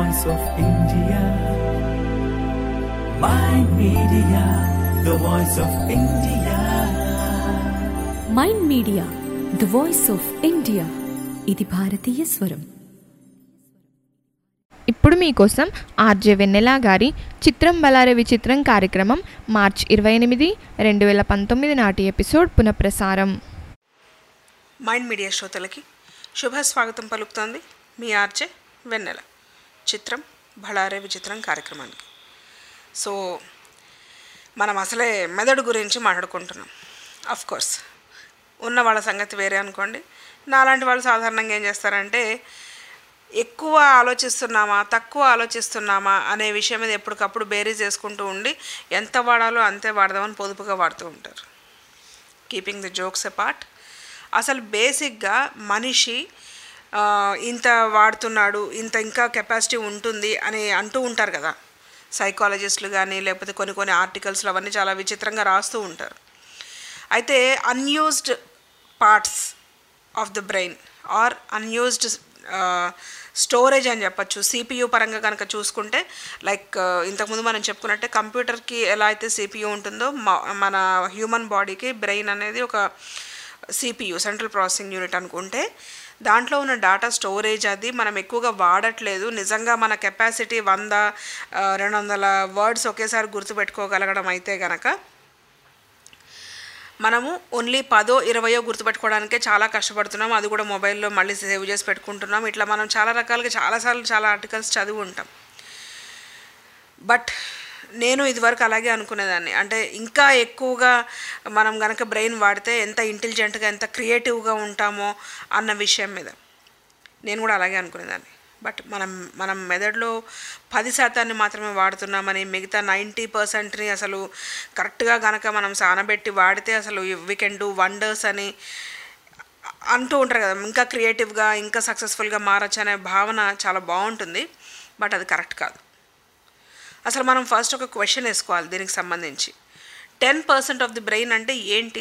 voice of India. My media, the voice of India. Mind Media the voice of India ఇది భారతీయ స్వరం ఇప్పుడు మీకోసం ఆర్జే వెన్నెల గారి చిత్రం బలారే విచిత్రం కార్యక్రమం మార్చ్ ఇరవై ఎనిమిది రెండు వేల పంతొమ్మిది నాటి ఎపిసోడ్ పునఃప్రసారం మైండ్ మీడియా శ్రోతలకి శుభ స్వాగతం పలుకుతోంది మీ ఆర్జే వెన్నెల చిత్రం బళారే విచిత్రం కార్యక్రమానికి సో మనం అసలే మెదడు గురించి మాట్లాడుకుంటున్నాం అఫ్ కోర్స్ ఉన్న వాళ్ళ సంగతి వేరే అనుకోండి నాలాంటి వాళ్ళు సాధారణంగా ఏం చేస్తారంటే ఎక్కువ ఆలోచిస్తున్నామా తక్కువ ఆలోచిస్తున్నామా అనే విషయం మీద ఎప్పటికప్పుడు బేరీజ్ చేసుకుంటూ ఉండి ఎంత వాడాలో అంతే వాడదామని పొదుపుగా వాడుతూ ఉంటారు కీపింగ్ ది జోక్స్ అపార్ట్ అసలు బేసిక్గా మనిషి ఆ, ఇంత వాడుతున్నాడు ఇంత ఇంకా కెపాసిటీ ఉంటుంది అని అంటూ ఉంటారు కదా సైకాలజిస్టులు కానీ లేకపోతే కొన్ని కొన్ని ఆర్టికల్స్లో అవన్నీ చాలా విచిత్రంగా రాస్తూ ఉంటారు అయితే unused parts of the brain are unused storage అని చెప్పచ్చు సిపియు పరంగా కనుక చూసుకుంటే లైక్ ఇంతకుముందు మనం చెప్పుకున్నట్టే కంప్యూటర్కి ఎలా అయితే సిపియు ఉంటుందో మ- మన హ్యూమన్ బాడీకి బ్రెయిన్ అనేది ఒక సిపియు సెంట్రల్ ప్రాసెసింగ్ యూనిట్ అనుకుంటే దాంట్లో ఉన్న డేటా స్టోరేజ్ అది మనం ఎక్కువగా వాడట్లేదు నిజంగా మన కెపాసిటీ వంద ఆ, రెండు వందల వర్డ్స్ ఒకేసారి గుర్తుపెట్టుకోగలగడం అయితే గనక మనము ఓన్లీ పదో ఇరవయో గుర్తుపెట్టుకోవడానికే చాలా కష్టపడుతున్నాం అది కూడా మొబైల్లో మళ్ళీ సేవ్ చేసి పెట్టుకుంటున్నాం ఇట్లా మనం చాలా రకాలుగా చాలాసార్లు చాలా ఆర్టికల్స్ చదివి ఉంటాం బట్ నేను ఇదివరకు అలాగే అనుకునేదాన్ని అంటే ఇంకా ఎక్కువగా మనం గనక బ్రెయిన్ వాడితే ఎంత ఇంటెలిజెంట్గా ఎంత క్రియేటివ్గా ఉంటామో అన్న విషయం మీద నేను కూడా అలాగే అనుకునేదాన్ని బట్ మనం మనం మెదడులో పది శాతాన్ని మాత్రమే వాడుతున్నామని మిగతా నైంటీ పర్సెంట్ని అసలు కరెక్ట్గా గనక మనం సానబెట్టి వాడితే అసలు వీ కెన్ డూ వండర్స్ అని అంటూ ఉంటారు కదా ఇంకా క్రియేటివ్గా ఇంకా సక్సెస్ఫుల్గా మారచ్చు అనే భావన చాలా బాగుంటుంది బట్ అది కరెక్ట్ కాదు అసలు మనం ఫస్ట్ ఒక క్వశ్చన్ వేసుకోవాలి దీనికి సంబంధించి ten percent of the brain అంటే ఏంటి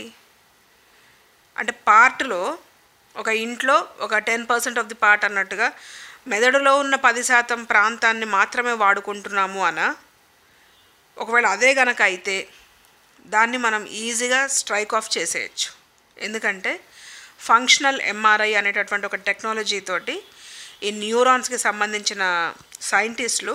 అంటే పార్ట్లో ఒక ఇంట్లో ఒక ten percent of the part అన్నట్టుగా మెదడులో ఉన్న పది శాతం ప్రాంతాన్ని మాత్రమే వాడుకుంటున్నాము అన ఒకవేళ అదే గనక అయితే దాన్ని మనం ఈజీగా స్ట్రైక్ ఆఫ్ చేసేయచ్చు ఎందుకంటే ఫంక్షనల్ ఎంఆర్ఐ అనేటటువంటి ఒక టెక్నాలజీ తోటి ఈ న్యూరాన్స్కి సంబంధించిన సైంటిస్టులు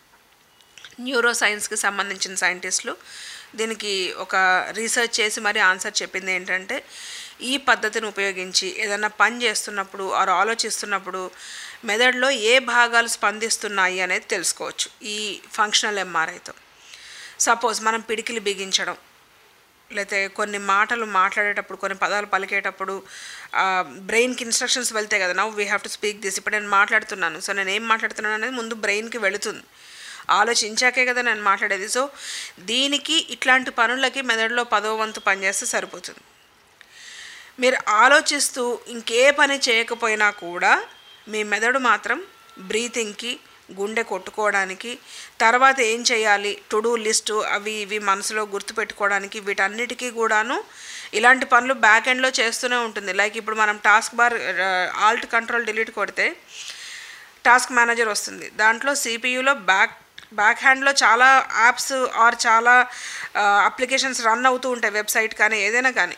న్యూరో సైన్స్కి సంబంధించిన సైంటిస్టులు దీనికి ఒక రీసెర్చ్ చేసి మరి ఆన్సర్ చెప్పింది ఏంటంటే ఈ పద్ధతిని ఉపయోగించి ఏదైనా పని చేస్తున్నప్పుడు ఆరు ఆలోచిస్తున్నప్పుడు మెదడులో ఏ భాగాలు స్పందిస్తున్నాయి అనేది తెలుసుకోవచ్చు ఈ ఫంక్షనల్ ఎంఆర్ఐతో సపోజ్ మనం పిడికిలి బిగించడం లేకపోతే కొన్ని మాటలు మాట్లాడేటప్పుడు కొన్ని పదాలు పలికేటప్పుడు బ్రెయిన్కి ఇన్స్ట్రక్షన్స్ వెళ్తాయి కదా now we have to speak this ఇప్పుడు నేను మాట్లాడుతున్నాను సో నేను ఏం మాట్లాడుతున్నాను అనేది ముందు బ్రెయిన్కి వెళుతుంది ఆలోచించాకే కదా నేను మాట్లాడేది సో దీనికి ఇట్లాంటి పనులకి మెదడులో పదో వంతు పనిచేస్తే సరిపోతుంది మీరు ఆలోచిస్తూ ఇంకే పని చేయకపోయినా కూడా మీ మెదడు మాత్రం బ్రీతింగ్కి గుండె కొట్టుకోవడానికి తర్వాత ఏం చేయాలి టు డూ లిస్టు అవి ఇవి మనసులో గుర్తుపెట్టుకోవడానికి వీటన్నిటికీ కూడాను ఇలాంటి పనులు బ్యాక్ ఎండ్లో చేస్తూనే ఉంటుంది లైక్ ఇప్పుడు మనం task bar alt control delete కొడితే టాస్క్ మేనేజర్ వస్తుంది దాంట్లో సిపియూలో బ్యాక్ బ్యాక్ హ్యాండ్లో చాలా యాప్స్ ఆర్ చాలా అప్లికేషన్స్ రన్ అవుతూ ఉంటాయి వెబ్సైట్ కానీ ఏదైనా కానీ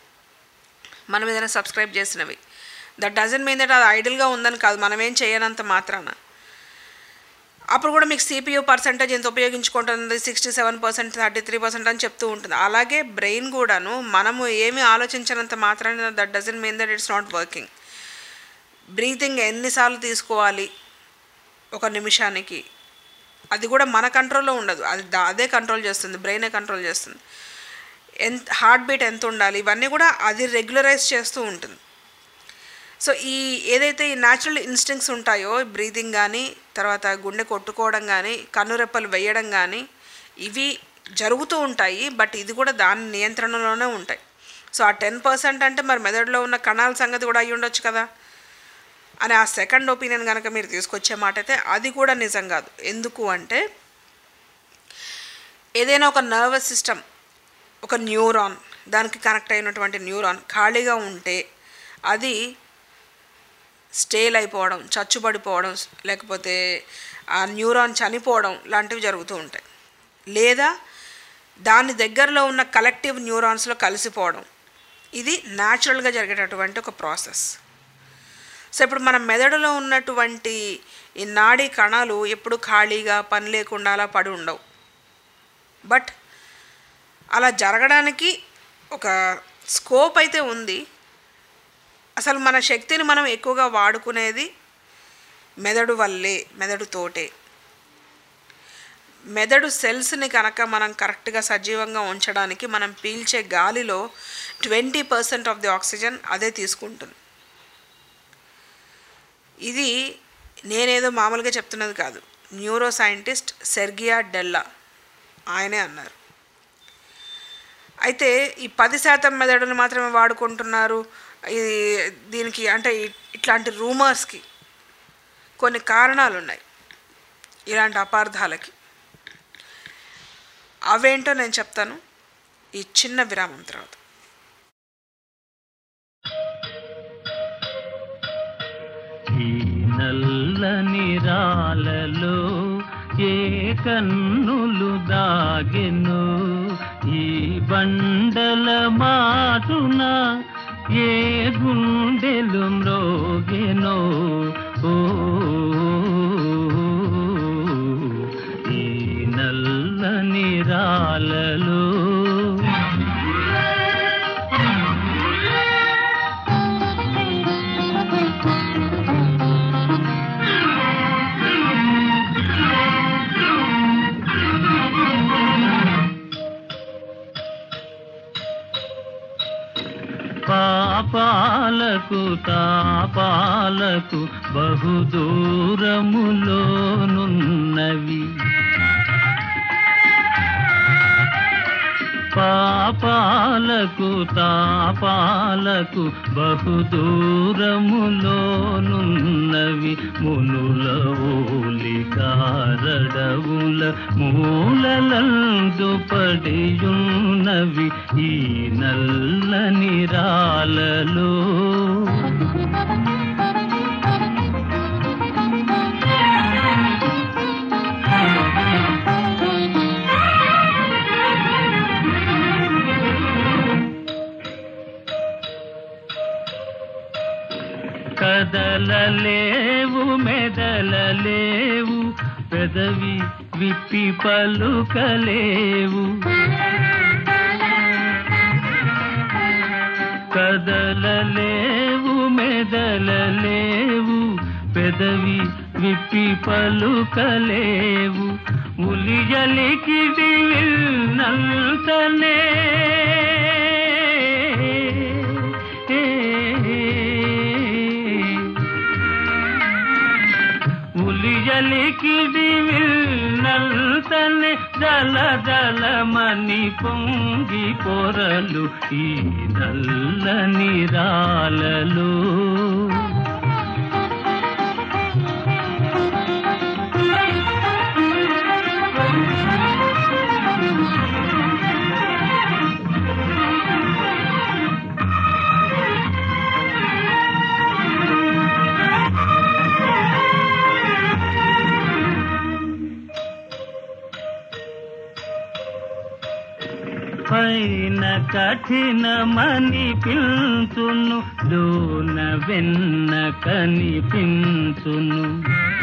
మనం ఏదైనా సబ్స్క్రైబ్ చేసినవి దట్ డజన్ మీన్ దట్ అది ఐడిల్గా ఉందని కాదు మనం ఏం చేయనంత మాత్రాన అప్పుడు కూడా మీకు సిపియూ పర్సంటేజ్ ఎంత ఉపయోగించుకుంటుంది sixty seven percent thirty three percent అని చెప్తూ ఉంటుంది అలాగే బ్రెయిన్ కూడాను మనము ఏమి ఆలోచించినంత మాత్రాన that doesn't mean that it's not working breathing ఎన్నిసార్లు తీసుకోవాలి ఒక నిమిషానికి అది కూడా మన కంట్రోల్లో ఉండదు అది దా- అదే కంట్రోల్ చేస్తుంది బ్రెయినే కంట్రోల్ చేస్తుంది ఎంత హార్ట్ బీట్ ఎంత ఉండాలి ఇవన్నీ కూడా అది రెగ్యులరైజ్ చేస్తూ ఉంటుంది సో ఈ ఏదైతే ఈ న్యాచురల్ ఇన్స్టింక్ట్స్ ఉంటాయో బ్రీతింగ్ కానీ తర్వాత గుండె కొట్టుకోవడం కానీ కన్నురెప్పలు వేయడం కానీ ఇవి జరుగుతూ ఉంటాయి బట్ ఇది కూడా దాని నియంత్రణలోనే ఉంటాయి సో ఆ టెన్ పర్సెంట్ అంటే మరి మెదడులో ఉన్న కణాల సంగతి కూడా అయ్యి ఉండొచ్చు కదా అని ఆ సెకండ్ ఒపీనియన్ కనుక మీరు తీసుకొచ్చే మాట అయితే అది కూడా నిజం కాదు ఎందుకు అంటే ఏదైనా ఒక నర్వస్ సిస్టమ్ ఒక న్యూరాన్ దానికి కనెక్ట్ అయినటువంటి న్యూరాన్ ఖాళీగా ఉంటే అది స్టేల్ అయిపోవడం చచ్చుబడిపోవడం లేకపోతే ఆ న్యూరాన్ చనిపోవడం లాంటివి జరుగుతూ ఉంటాయి లేదా దాని దగ్గరలో ఉన్న కలెక్టివ్ న్యూరాన్స్లో కలిసిపోవడం ఇది న్యాచురల్గా జరిగేటటువంటి ఒక ప్రాసెస్ సో ఇప్పుడు మన మెదడులో ఉన్నటువంటి ఈ నాడీ కణాలు ఎప్పుడు ఖాళీగా పని లేకుండా అలా పడి ఉండవు బట్ అలా జరగడానికి ఒక స్కోప్ అయితే ఉంది అసలు మన శక్తిని మనం ఎక్కువగా వాడుకునేది మెదడు వల్లే మెదడుతోటే మెదడు సెల్స్ని కనుక మనం కరెక్ట్గా సజీవంగా ఉంచడానికి మనం పీల్చే గాలిలో twenty percent of the oxygen అదే తీసుకుంటుంది ఇది నేనేదో మామూలుగా చెప్తున్నది కాదు న్యూరో సైంటిస్ట్ సెర్గియా డెల్లా ఆయనే అన్నారు అయితే ఈ పది శాతం మెదడుని మాత్రమే వాడుకుంటున్నారు ఇది దీనికి అంటే ఇ- ఇట్లాంటి రూమర్స్కి కొన్ని కారణాలు ఉన్నాయి ఇలాంటి అపార్థాలకి అవేంటో నేను చెప్తాను ఈ చిన్న విరామం తర్వాత ఈ నల్లని రాలలో ఏ కన్నులు దాగెను ఈ బండల మాటున ఏ గుండెలు మ్రోగెనో ఓ ఈ నల్లని రాలలో పాపాలకు తాపాలకు బహుదూరములోనున్నవి పాపాలకు తాపాలకు బహుదూరములోనున్నవి మునుల ఓలికారడవుల మూలలందు పడియున్నవి ఈ నల్లని రాలలో కదలలేవు మెదలలేవు పెదవి విప్పి పలుకలేవు కదలలేవు మెదలలేవు పెదవి విప్పి పలుకలేవు ఉలియలికిడి విల్నంతనే ఉలియలికిడి విల్నంతనే జల జలమని పొంగి పొరలు ఈ నల్లని రాలలో పైన కఠినమని పిల్చును లోన వెన్న కనిపించును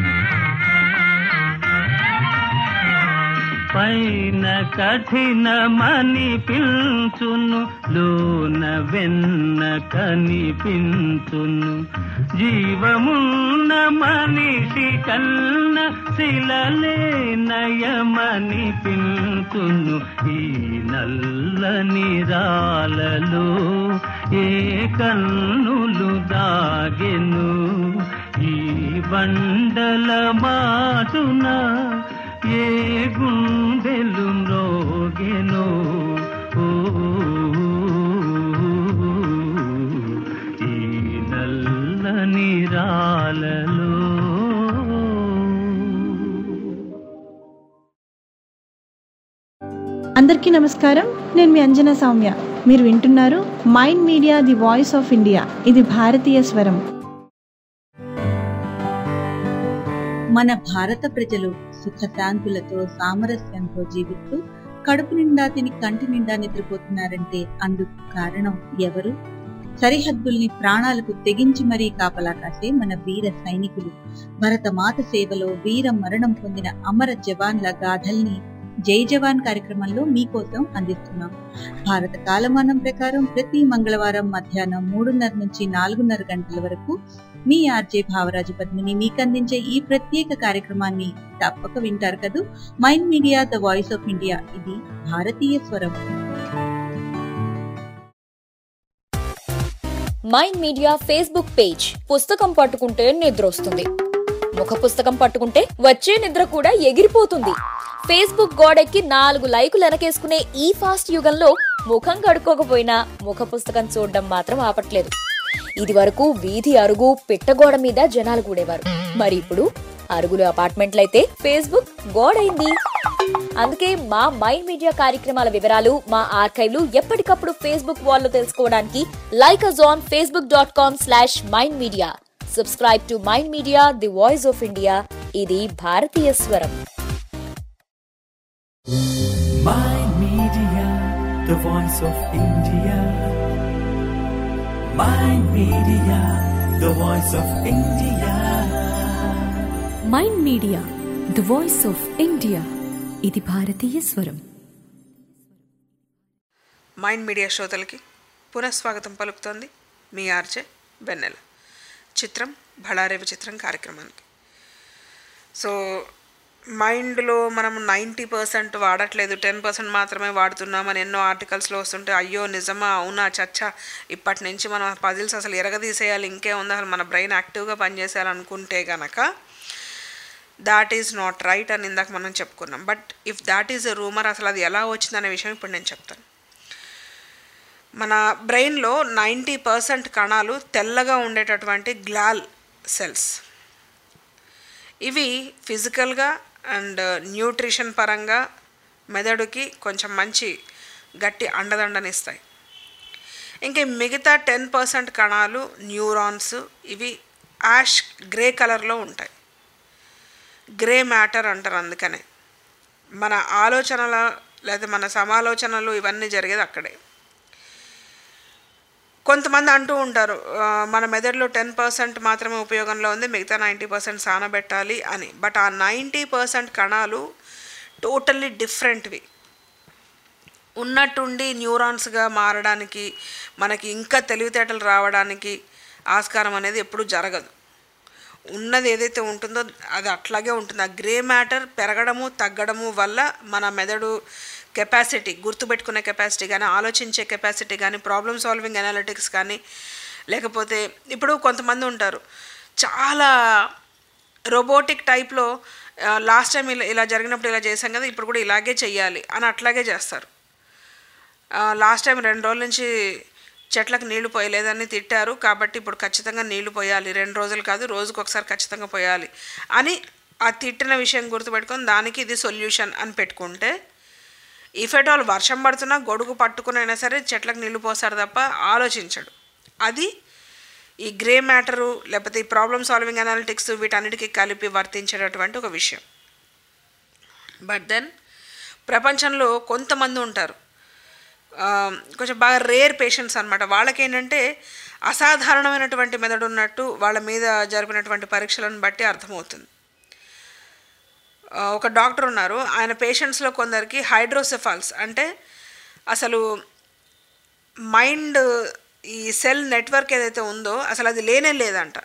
పైన కఠినమని పిల్చును లోన వెన్న కనిపించును జీవమున్న మనిషి కన్న శిలలే నయమని పిల్చును ఈ నల్లని రాలలో ఏ కన్నులు దాగెను ఈ బండల మాటున ఏ గుండెలు మ్రోగెనో ఓ ఈ నల్లని రాలలో అందరికీ నమస్కారం నేను మీ అంజనా సౌమ్య మీరు వింటున్నారు Mind Media the voice of India ఇది భారతీయ స్వరం మన భారత ప్రజలు సుఖశాంతులతో సామరస్యంతో జీవిస్తూ కడుపు నిండా తిని కంటి నిండా నిద్రపోతున్నారంటే అందుకు కారణం ఎవరు సరిహద్దుల్ని ప్రాణాలకు తెగించి మరీ కాపలా కాసే మన వీర సైనికులు భరతమాత సేవలో వీర మరణం పొందిన అమర జవాన్ల గాథల్ని జై జవాన్ కార్యక్రమంలో మీకోసం అందిస్తున్నాం భారత కాలమానం ప్రకారం ప్రతి మంగళవారం మధ్యాహ్నం మూడున్నర నుంచి నాలుగున్నర గంటల వరకు మీ ఆర్జే భావరాజు పద్మిని మీకు అందించే ఈ ప్రత్యేక కార్యక్రమాన్ని తప్పక వింటారు కదూ Mind Media the voice of India ఇది భారతీయ స్వరం మైండ్ మీడియా ఫేస్బుక్ పేజ్ పుస్తకం పట్టుకుంటే నిద్ర వస్తుంది ముఖ పుస్తకం పట్టుకుంటే వచ్చే నిద్ర కూడా ఎగిరిపోతుంది ఫేస్బుక్ గోడెక్కి నాలుగు లైకులు వెనకేసుకునే ఈ ఫాస్ట్ యుగంలో ముఖం కడుక్కోకపోయినా ముఖ పుస్తకం చూడడం మాత్రం ఆపట్లేదు ఇది వరకు వీధి అరుగు పిట్టగోడ మీద జనాలు కూడేవారు మరి ఇప్పుడు అరుగులు అపార్ట్మెంట్లయితే ఫేస్బుక్ గోడైంది అందుకే మా మైండ్ మీడియా కార్యక్రమాల వివరాలు మా ఆర్కైవ్లు ఎప్పటికప్పుడు ఫేస్బుక్ వాల్లో తెలుసుకోవడానికి like us on Facebook dot com slash Mind Media subscribe to Mind Media the voice of India ఇది భారతీయ స్వరం Mind Media, the voice of India. Mind Media, the voice of India. Mind Media the voice of India ఇది భారతీయ స్వరం Mind media శ్రోతలకి పునఃస్వాగతం పలుకుతోంది మీ RJ బెన్నెల చిత్రం బళారే విచిత్రం కార్యక్రమానికి సో మైండ్లో మనం నైంటీ పర్సెంట్ వాడట్లేదు టెన్ పర్సెంట్ మాత్రమే వాడుతున్నామని ఎన్నో ఆర్టికల్స్లో వస్తుంటే అయ్యో నిజమా అవునా చచ్చా ఇప్పటి నుంచి మనం పజిల్స్ అసలు ఎరగదీసేయాలి ఇంకే ఉంది అసలు మన బ్రెయిన్ యాక్టివ్గా పనిచేసేయాలనుకుంటే గనక దాట్ ఈజ్ నాట్ రైట్ అని ఇందాక మనం చెప్పుకున్నాం but if that is a rumour అసలు అది ఎలా వచ్చిందనే విషయం ఇప్పుడు నేను చెప్తాను మన బ్రెయిన్లో నైంటీ పర్సెంట్ కణాలు తెల్లగా ఉండేటటువంటి గ్లాల్ సెల్స్ ఇవి ఫిజికల్గా అండ్ న్యూట్రిషన్ పరంగా మెదడుకి కొంచెం మంచి గట్టి అండదండనిస్తాయి ఇంకా ఈ మిగతా టెన్ పర్సెంట్ కణాలు న్యూరాన్స్ ఇవి యాష్ గ్రే కలర్లో ఉంటాయి గ్రే మ్యాటర్ అంటారు అందుకనే మన ఆలోచనల లేదా మన సమాలోచనలు ఇవన్నీ జరిగేది అక్కడే కొంతమంది అంటూ ఉంటారు ఆ, మన మెదడులో టెన్ పర్సెంట్ మాత్రమే ఉపయోగంలో ఉంది మిగతా నైంటీ పర్సెంట్ సానబెట్టాలి అని బట్ ఆ నైంటీ పర్సెంట్ కణాలు టోటల్లీ డిఫరెంట్వి ఉన్నట్టుండి న్యూరాన్స్గా మారడానికి మనకి ఇంకా తెలివితేటలు రావడానికి ఆస్కారం అనేది ఎప్పుడూ జరగదు ఉన్నది ఏదైతే ఉంటుందో అది అట్లాగే ఉంటుంది ఆ గ్రే మ్యాటర్ పెరగడము తగ్గడము వల్ల మన మెదడు కెపాసిటీ గుర్తుపెట్టుకునే కెపాసిటీ కానీ ఆలోచించే కెపాసిటీ కానీ ప్రాబ్లమ్ సాల్వింగ్ అనాలిటిక్స్ కానీ లేకపోతే ఇప్పుడు కొంతమంది ఉంటారు చాలా రోబోటిక్ టైప్లో లాస్ట్ టైం ఇలా ఇలా జరిగినప్పుడు ఇలా చేశాం కదా ఇప్పుడు కూడా ఇలాగే చెయ్యాలి అని అట్లాగే చేస్తారు లాస్ట్ టైం రెండు రోజుల నుంచి చెట్లకు నీళ్లు పోయలేదని తిట్టారు కాబట్టి ఇప్పుడు ఖచ్చితంగా నీళ్లు పోయాలి రెండు రోజులు కాదు రోజుకు ఒకసారి ఖచ్చితంగా పోయాలి అని ఆ తిట్టిన విషయం గుర్తుపెట్టుకొని దానికి ఇది సొల్యూషన్ అని పెట్టుకుంటే ఇఫ్ ఎట్ ఆల్ వర్షం పడుతున్నా గొడుగు పట్టుకునైనా సరే చెట్లకు నీళ్లు పోస్తారు తప్ప ఆలోచించడు అది ఈ గ్రే మ్యాటరు లేకపోతే ఈ ప్రాబ్లమ్ సాల్వింగ్ అనాలిటిక్స్ వీటన్నిటికీ కలిపి వర్తించేటటువంటి ఒక విషయం బట్ దెన్ ప్రపంచంలో కొంతమంది ఉంటారు ఆ, కొంచెం బాగా రేర్ పేషెంట్స్ అనమాట వాళ్ళకి ఏంటంటే అసాధారణమైనటువంటి మెదడు ఉన్నట్టు వాళ్ళ మీద జరిపినటువంటి పరీక్షలను బట్టి అర్థమవుతుంది ఆ, ఒక డాక్టర్ ఉన్నారు ఆయన పేషెంట్స్లో కొందరికి హైడ్రోసెఫాల్స్ అంటే అసలు మైండ్ ఈ సెల్ నెట్వర్క్ ఏదైతే ఉందో అసలు అది లేనే లేదంట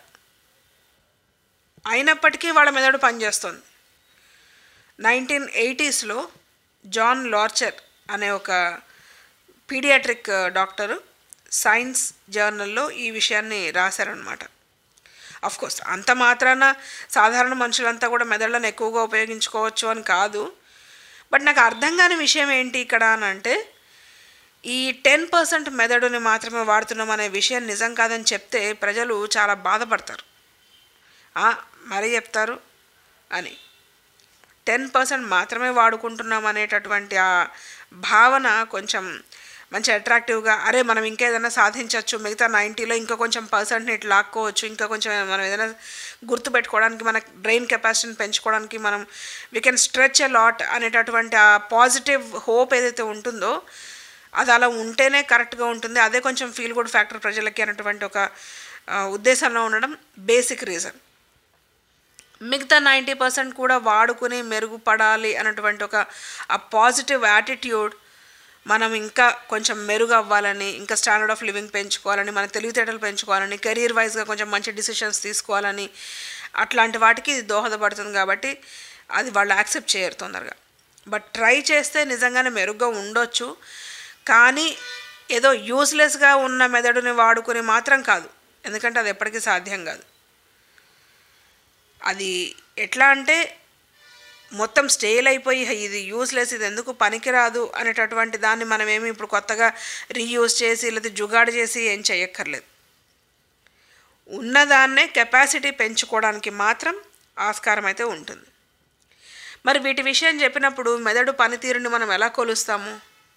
అయినప్పటికీ వాళ్ళ మెదడు పనిచేస్తుంది నైన్టీన్ ఎయిటీస్లో జాన్ లార్చర్ అనే ఒక పీడియాట్రిక్ డాక్టరు సైన్స్ జర్నల్లో ఈ విషయాన్ని రాశారనమాట అఫ్ కోర్స్ అంత మాత్రాన సాధారణ మనుషులంతా కూడా మెదళ్ళను ఎక్కువగా ఉపయోగించుకోవచ్చు అని కాదు బట్ నాకు అర్థం కాని విషయం ఏంటి ఇక్కడ అని అంటే ఈ టెన్ పర్సెంట్ మెదడుని మాత్రమే వాడుతున్నాం అనే విషయం నిజం కాదని చెప్తే ప్రజలు చాలా బాధపడతారు "ఆ, మరీ చెప్తారు అని టెన్ పర్సెంట్ మాత్రమే వాడుకుంటున్నాం అనేటటువంటి ఆ భావన కొంచెం మంచి అట్రాక్టివ్గా అరే మనం ఇంకా ఏదైనా సాధించవచ్చు మిగతా నైంటీలో ఇంకా కొంచెం పర్సెంట్ని ఇట్లా లాక్కోవచ్చు ఇంకా కొంచెం మనం ఏదైనా గుర్తుపెట్టుకోవడానికి మన బ్రెయిన్ కెపాసిటీని పెంచుకోవడానికి మనం we can stretch a lot అనేటటువంటి ఆ పాజిటివ్ హోప్ ఏదైతే ఉంటుందో అది అలా ఉంటేనే కరెక్ట్గా ఉంటుంది అదే కొంచెం ఫీల్ గుడ్ ఫ్యాక్టర్ ప్రజలకి అనేటువంటి ఒక ఆ, ఉద్దేశంలో ఉండడం బేసిక్ రీజన్ మిగతా నైంటీ పర్సెంట్ కూడా వాడుకుని మెరుగుపడాలి అన్నటువంటి ఒక ఆ పాజిటివ్ యాటిట్యూడ్ మనం ఇంకా కొంచెం మెరుగు అవ్వాలని ఇంకా స్టాండర్డ్ ఆఫ్ లివింగ్ పెంచుకోవాలని మన తెలివితేటలు పెంచుకోవాలని కెరీర్ వైజ్గా కొంచెం మంచి డిసిషన్స్ తీసుకోవాలని అట్లాంటి వాటికి ఇది దోహదపడుతుంది కాబట్టి అది వాళ్ళు యాక్సెప్ట్ చేయరు తొందరగా బట్ ట్రై చేస్తే నిజంగానే మెరుగ్గా ఉండొచ్చు కానీ ఏదో యూస్లెస్గా ఉన్న మెదడుని వాడుకుని మాత్రం కాదు ఎందుకంటే అది ఎప్పటికీ సాధ్యం కాదు అది ఎట్లా అంటే మొత్తం స్టేల్ అయిపోయి "హై, ఇది యూస్లెస్ ఇది ఎందుకు పనికిరాదు అనేటటువంటి దాన్ని మనం ఏమి ఇప్పుడు కొత్తగా రీయూజ్ చేసి లేదా జుగాడు చేసి ఏం చేయక్కర్లేదు ఉన్నదాన్నే కెపాసిటీ పెంచుకోవడానికి మాత్రం ఆస్కారం అయితే ఉంటుంది మరి వీటి విషయం చెప్పినప్పుడు మెదడు పనితీరుని మనం ఎలా కొలుస్తాము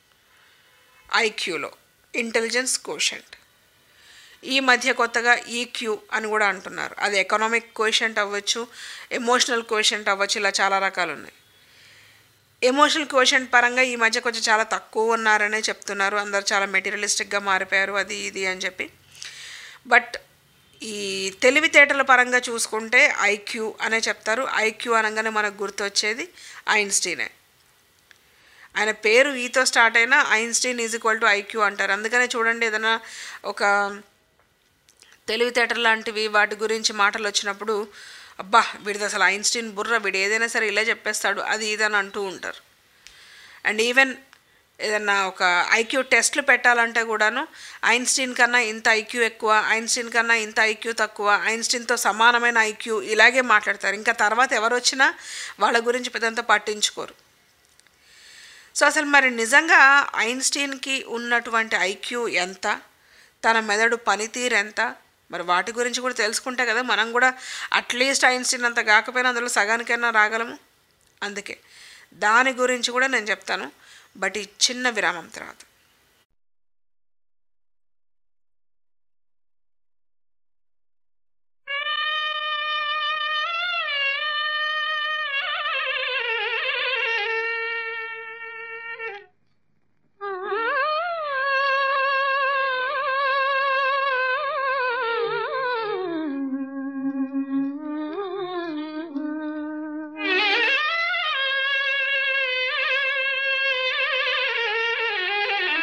ఐక్యూలో ఇంటెలిజెన్స్ కోషంట్ ఈ మధ్య కొత్తగా ఈక్యూ అని కూడా అంటున్నారు అది ఎకనామిక్ కోషంట్ అవ్వచ్చు ఎమోషనల్ కోషంట్ అవ్వచ్చు ఇలా చాలా రకాలు ఉన్నాయి ఎమోషనల్ కోషంట్ పరంగా ఈ మధ్య కొంచెం చాలా తక్కువ ఉన్నారనే చెప్తున్నారు అందరు చాలా మెటీరియలిస్టిక్గా మారిపోయారు అది ఇది అని చెప్పి బట్ ఈ తెలివితేటల పరంగా చూసుకుంటే ఐక్యూ అనే చెప్తారు ఐక్యూ అనగానే మనకు గుర్తొచ్చేది ఐన్స్టీనే ఆయన పేరు ఈతో స్టార్ట్ అయినా Einstein is equal to IQ అంటారు అందుకనే చూడండి ఏదైనా ఒక తెలివితేటలు లాంటివి వాటి గురించి మాటలు వచ్చినప్పుడు అబ్బా వీడిది అసలు ఐన్స్టీన్ బుర్ర వీడు ఏదైనా సరే ఇలా చెప్పేస్తాడు అది ఇదని అంటూ ఉంటారు అండ్ ఈవెన్ ఏదన్నా ఒక ఐక్యూ టెస్ట్లు పెట్టాలంటే కూడాను ఐన్స్టీన్ కన్నా ఇంత ఐక్యూ ఎక్కువ ఐన్స్టీన్ కన్నా ఇంత ఐక్యూ తక్కువ ఐన్స్టీన్తో సమానమైన ఐక్యూ ఇలాగే మాట్లాడతారు ఇంకా తర్వాత ఎవరు వచ్చినా వాళ్ళ గురించి పెద్దంత పట్టించుకోరు సో అసలు మరి నిజంగా ఐన్స్టీన్కి ఉన్నటువంటి ఐక్యూ ఎంత తన మెదడు పనితీరు ఎంత మరి వాటి గురించి కూడా తెలుసుకుంటే కదా మనం కూడా అట్లీస్ట్ ఐన్స్టీన్ అంత కాకపోయినా అందులో సగానికైనా రాగలము అందుకే దాని గురించి కూడా నేను చెప్తాను బట్ ఈ చిన్న విరామం తర్వాత ఆ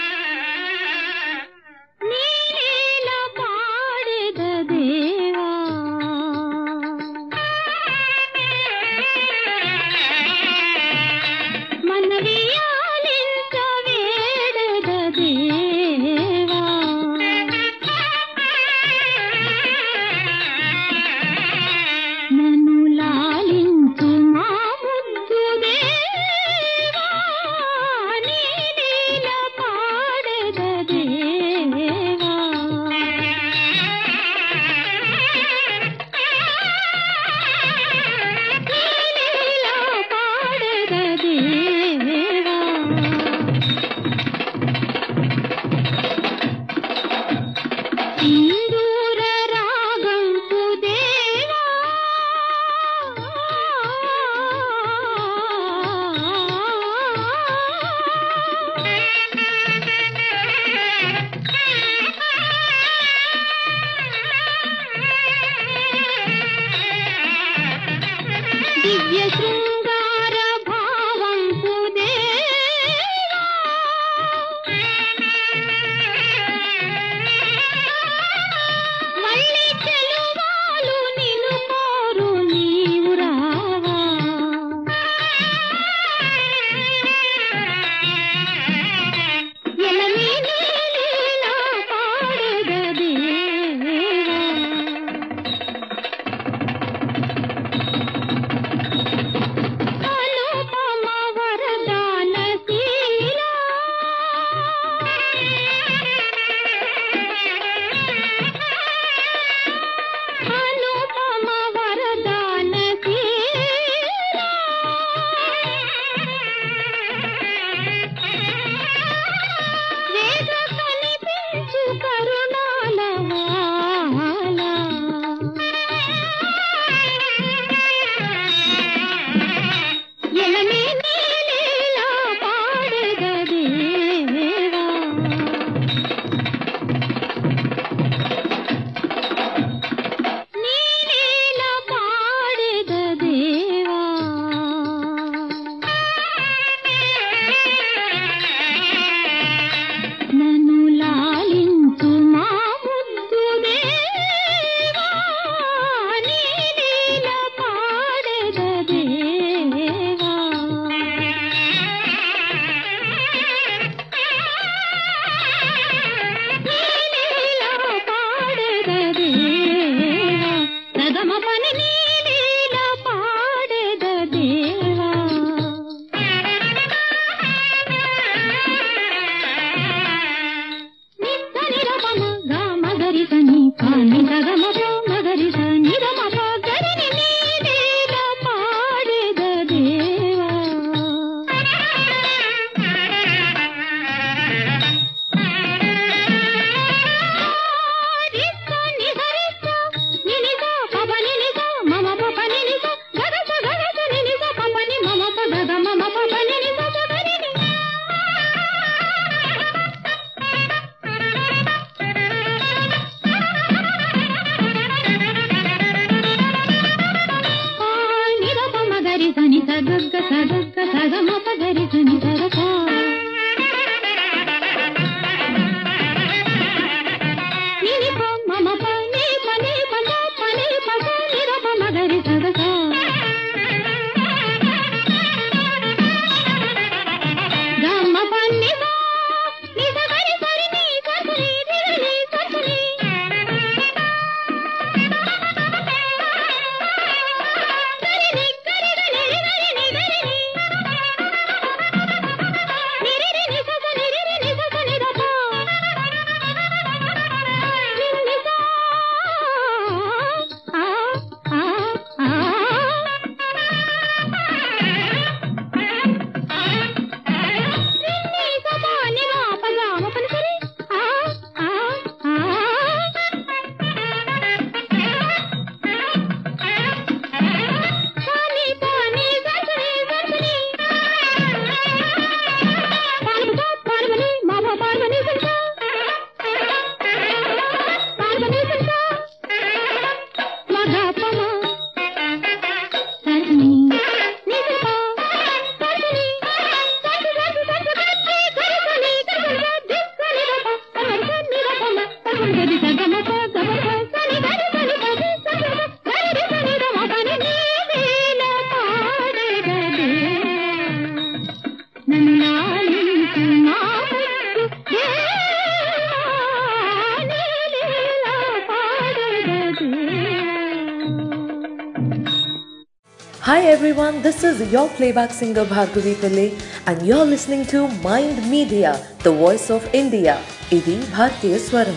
Hi everyone, this is your playback singer Bhargavi Pillai and you're listening to Mind Media, the voice of India. ఇది భారతీయ స్వరం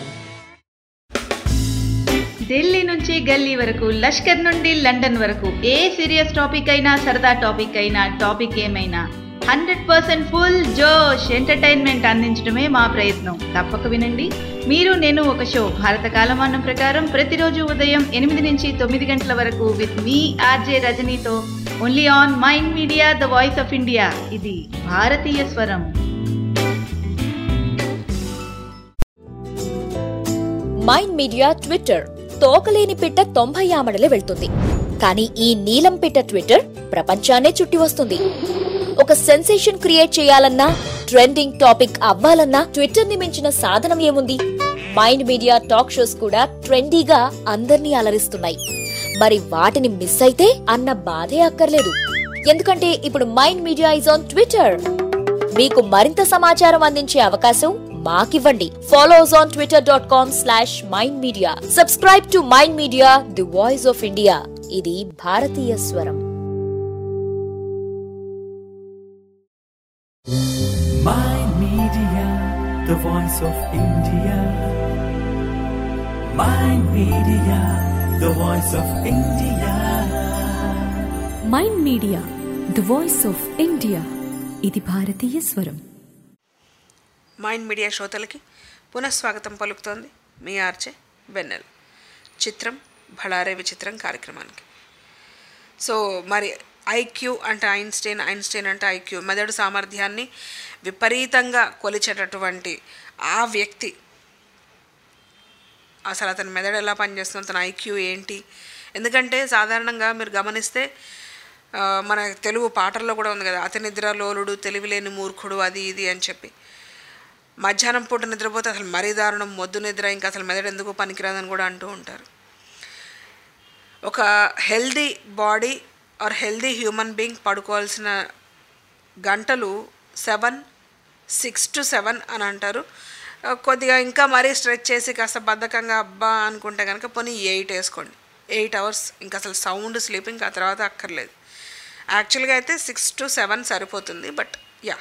ఢిల్లీ నుంచి గల్లీ వరకు లష్కర్ నుండి లండన్ వరకు ఏ సీరియస్ టాపిక్ అయినా సరదా టాపిక్ అయినా టాపిక్ ఏమైనా హండ్రెడ్ పర్సెంట్ ఫుల్ జోష్ ఎంటర్టైన్మెంట్ అందించడమే మా ప్రయత్నం తప్పక వినండి మీరు నేను ఒక షో భారత కాలమానం ప్రకారం ప్రతిరోజు ఉదయం ఎనిమిది నుంచి తొమ్మిది గంటల వరకు విత్ మీ ఆర్జే రజనీతో only on Mind Media the voice of India ఇది భారతీయ స్వరం మైండ్ మీడియా ట్విట్టర్ తోకలేని పిట్ట తొంభై ఆమడలే వెళ్తుంది కానీ ఈ నీలం పిట్ట ట్విట్టర్ ప్రపంచాన్నే చుట్టి వస్తుంది ఒక సెన్సేషన్ క్రియేట్ చేయాలన్నా ట్రెండింగ్ టాపిక్ అవ్వాలన్నా ట్విట్టర్ ని మించిన సాధనం ఏముంది మైండ్ మీడియా టాక్ షోస్ కూడా ట్రెండీగా అందర్నీ అలరిస్తున్నాయి మరి వాటిని మిస్ అయితే అన్న బాధే అక్కర్లేదు ఎందుకంటే ఇప్పుడు Mind Media is on Twitter మీకు మరింత సమాచారం అందించే అవకాశం మాకివ్వండి follow us on Twitter dot com slash Mind Media subscribe to Mind Media the voice of India ఇది భారతీయ స్వరం Mind Media, the voice of India. Mind Media, the voice of India. Mind Media the voice of India ఇది భారతీయ స్వరం Mind media శ్రోతలకి పునఃస్వాగతం పలుకుతోంది మీ ఆర్చే వెన్నెల్ చిత్రం భళారే విచిత్రం కార్యక్రమానికి సో మరి ఐక్యూ అంటే ఐన్స్టైన్ ఐన్స్టైన్ అంటే ఐక్యూ మెదడు సామర్థ్యాన్ని విపరీతంగా కొలిచేటటువంటి ఆ వ్యక్తి అసలు అతని మెదడు ఎలా పనిచేస్తుంది అతని ఐక్యూ ఏంటి ఎందుకంటే సాధారణంగా మీరు గమనిస్తే ఆ, మన తెలుగు పాటల్లో కూడా ఉంది కదా అతి నిద్ర లోలుడు తెలివిలేని మూర్ఖుడు అది ఇది అని చెప్పి మధ్యాహ్నం పూట నిద్రపోతే అసలు మరీ దారుణం మొద్దు నిద్ర ఇంకా అసలు మెదడు ఎందుకు పనికిరాదని కూడా అంటూ ఉంటారు ఒక healthy body or healthy human being పడుకోవాల్సిన గంటలు సెవెన్ సిక్స్ టు సెవెన్ అని అంటారు ఆ, కొద్దిగా ఇంకా మరీ స్ట్రెచ్ చేసి కాస్త బద్ధకంగా అబ్బా అనుకుంటే కనుక పోనీ ఎయిట్ వేసుకోండి ఎయిట్ అవర్స్ ఇంకా అసలు సౌండ్ స్లీపింగ్ ఆ తర్వాత అక్కర్లేదు యాక్చువల్గా అయితే సిక్స్ టు సెవెన్ సరిపోతుంది బట్ యా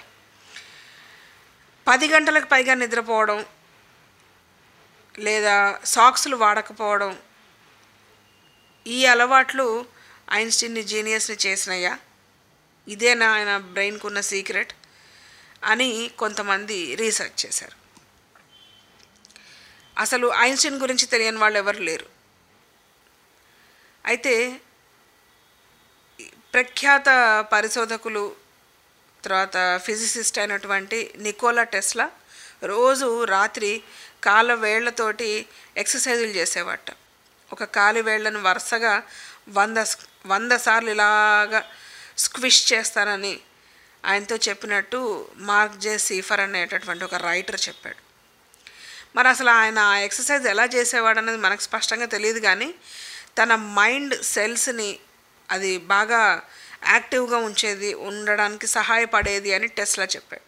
పది గంటలకు పైగా నిద్రపోవడం లేదా సాక్స్లు వాడకపోవడం ఈ అలవాట్లు ఐన్స్టీన్ని జీనియస్ని చేసినయ్యా ఇదేనా ఆయన బ్రెయిన్కు ఉన్న సీక్రెట్ అని కొంతమంది రీసెర్చ్ చేశారు అసలు ఐన్స్టీన్ గురించి తెలియని వాళ్ళు ఎవరు లేరు అయితే ప్రఖ్యాత పరిశోధకులు తర్వాత ఫిజిసిస్ట్ అయినటువంటి నికోలా టెస్లా రోజు రాత్రి కాళ్ళ వేళ్లతోటి ఎక్సర్సైజులు చేసేవాట ఒక కాలి వేళ్లను వరుసగా వంద స్- వంద సార్లు ఇలాగా స్క్విష్ చేస్తానని ఆయనతో చెప్పినట్టు మార్క్ జే సీఫర్ అనేటటువంటి ఒక రైటర్ చెప్పాడు మరి అసలు ఆయన ఆ ఎక్సర్సైజ్ ఎలా చేసేవాడు అనేది మనకు స్పష్టంగా తెలియదు కానీ తన మైండ్ సెల్స్ని అది బాగా యాక్టివ్గా ఉంచేది ఉండడానికి సహాయపడేది అని టెస్లా చెప్పాడు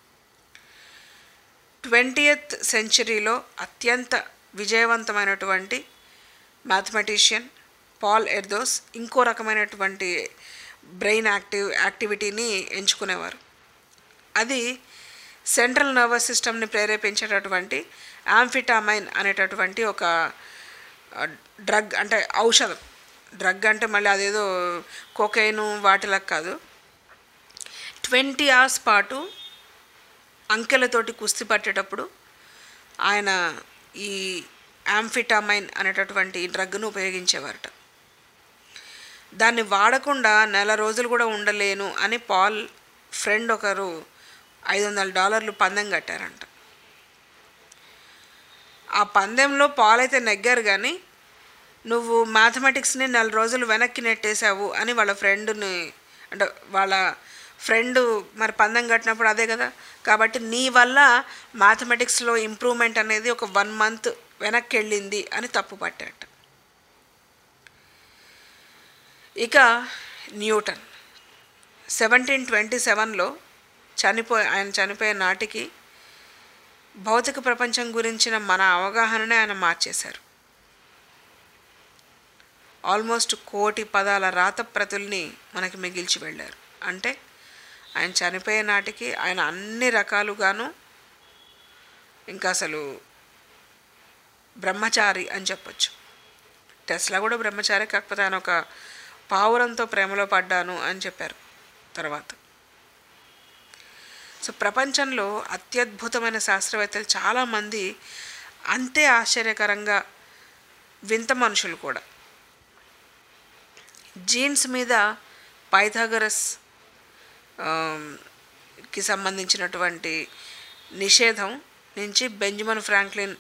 ట్వంటీయత్ సెంచరీలో అత్యంత విజయవంతమైనటువంటి మ్యాథమెటిషియన్ పాల్ ఎర్దోస్ ఇంకో రకమైనటువంటి బ్రెయిన్ యాక్టివ్ యాక్టివిటీని ఎంచుకునేవారు అది సెంట్రల్ నర్వస్ సిస్టమ్ని ప్రేరేపించేటటువంటి యాంఫిటామైన్ అనేటటువంటి ఒక డ్రగ్ అంటే ఔషధం డ్రగ్ అంటే మళ్ళీ అదేదో కోకైను వాటిలకు కాదు ట్వంటీ అవర్స్ పాటు అంకెలతోటి కుస్తీ పట్టేటప్పుడు ఆయన ఈ యాంఫిటామైన్ అనేటటువంటి డ్రగ్ను ఉపయోగించేవారట దాన్ని వాడకుండా నెల రోజులు కూడా ఉండలేను అని పాల్ ఫ్రెండ్ ఒకరు ఐదు వందల డాలర్లు పందెం కట్టారంట ఆ పందెంలో పాల్ అయితే నెగ్గారు కానీ నువ్వు మ్యాథమెటిక్స్ని నెల రోజులు వెనక్కి నెట్టేశావు అని వాళ్ళ ఫ్రెండ్ని అంటే వాళ్ళ ఫ్రెండ్ మరి పందెం కట్టినప్పుడు అదే కదా కాబట్టి నీ వల్ల మ్యాథమెటిక్స్లో ఇంప్రూవ్మెంట్ అనేది ఒక వన్ మంత్ వెనక్కి వెళ్ళింది అని తప్పు పట్టాట ఇక న్యూటన్ సెవెంటీన్ ట్వంటీ సెవెన్లో చనిపోయి ఆయన చనిపోయే నాటికి భౌతిక ప్రపంచం గురించిన మన అవగాహననే ఆయన మార్చేశారు ఆల్మోస్ట్ కోటి పదాల రాత ప్రతుల్ని మనకి మిగిల్చి వెళ్ళారు అంటే ఆయన చనిపోయే నాటికి ఆయన అన్ని రకాలుగాను ఇంకా అసలు బ్రహ్మచారి అని చెప్పొచ్చు టెస్లా కూడా బ్రహ్మచారి కాకపోతే ఆయన ఒక పావురంతో ప్రేమలో పడ్డాను అని చెప్పారు తర్వాత సో ప్రపంచంలో అత్యద్భుతమైన శాస్త్రవేత్తలు చాలామంది అంతే ఆశ్చర్యకరంగా వింత మనుషులు కూడా జీన్స్ మీద పైథాగరస్ కి సంబంధించినటువంటి నిషేధం నుంచి బెంజమిన్ ఫ్రాంక్లిన్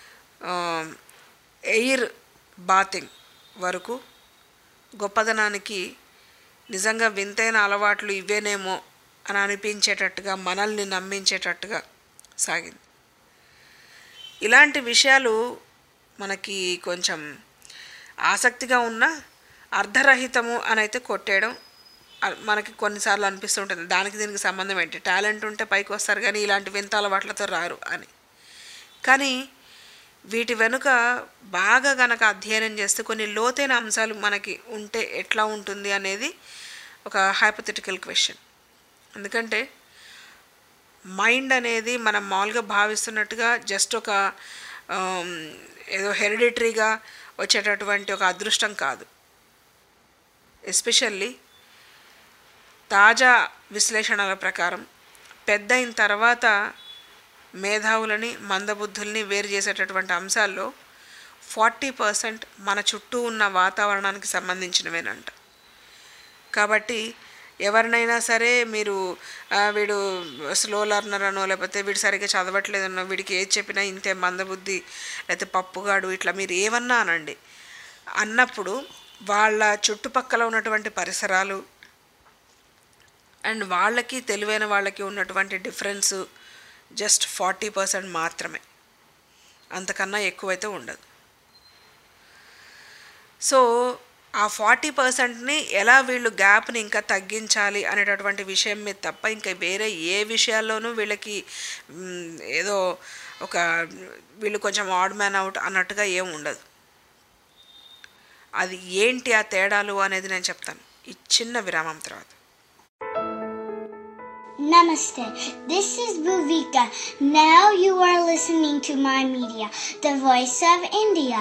ఎయిర్ బాతింగ్ వరకు గొప్పదనానికి నిజంగా వింతైన అలవాట్లు ఇవేనేమో అని అనిపించేటట్టుగా మనల్ని నమ్మించేటట్టుగా సాగింది ఇలాంటి విషయాలు మనకి కొంచెం ఆసక్తిగా ఉన్న అర్ధరహితము అని అయితే కొట్టేయడం అ- మనకి కొన్నిసార్లు అనిపిస్తుంటుంది దానికి దీనికి సంబంధం ఏంటి టాలెంట్ ఉంటే పైకి వస్తారు కానీ ఇలాంటి వింత అలవాట్లతో రారు అని కానీ వీటి వెనుక బాగా గనక అధ్యయనం చేస్తే కొన్ని లోతైన అంశాలు మనకి ఉంటే ఎట్లా ఉంటుంది అనేది ఒక హైపోథెటికల్ క్వశ్చన్ ఎందుకంటే మైండ్ అనేది మనం మామూలుగా భావిస్తున్నట్టుగా జస్ట్ ఒక ఆమ్, ఏదో హెరిడిటరీగా వచ్చేటటువంటి ఒక అదృష్టం కాదు ఎస్పెషల్లీ తాజా విశ్లేషణల ప్రకారం పెద్ద అయిన తర్వాత మేధావులని మందబుద్ధుల్ని వేరు చేసేటటువంటి అంశాల్లో ఫార్టీ పర్సెంట్ మన చుట్టూ ఉన్న వాతావరణానికి సంబంధించినవేనంట కాబట్టి ఎవరినైనా సరే మీరు ఆ, వీడు స్లో లర్నర్ అనో లేకపోతే వీడు సరిగ్గా చదవట్లేదనో వీడికి ఏది చెప్పినా ఇంతే మందబుద్ధి లేకపోతే పప్పుగాడు ఇట్లా మీరు ఏమన్నా అనండి అన్నప్పుడు వాళ్ళ చుట్టుపక్కల ఉన్నటువంటి పరిసరాలు అండ్ వాళ్ళకి తెలివైన వాళ్ళకి ఉన్నటువంటి డిఫరెన్స్ జస్ట్ ఫార్టీ పర్సెంట్ మాత్రమే అంతకన్నా ఎక్కువైతే ఉండదు సో ఆ ఫార్టీ పర్సెంట్ని ఎలా వీళ్ళు గ్యాప్ని ఇంకా తగ్గించాలి అనేటటువంటి విషయం మీద తప్ప ఇంకా వేరే ఏ విషయాల్లోనూ వీళ్ళకి మ్, ఏదో ఒక వీళ్ళు కొంచెం ఆడ్ మ్యాన్ అవుట్ అన్నట్టుగా ఏం ఉండదు అది ఏంటి ఆ తేడాలు అనేది నేను చెప్తాను ఈ చిన్న విరామం తర్వాత Namaste. This is Bhuvika. Now you are listening to my media, the voice of India.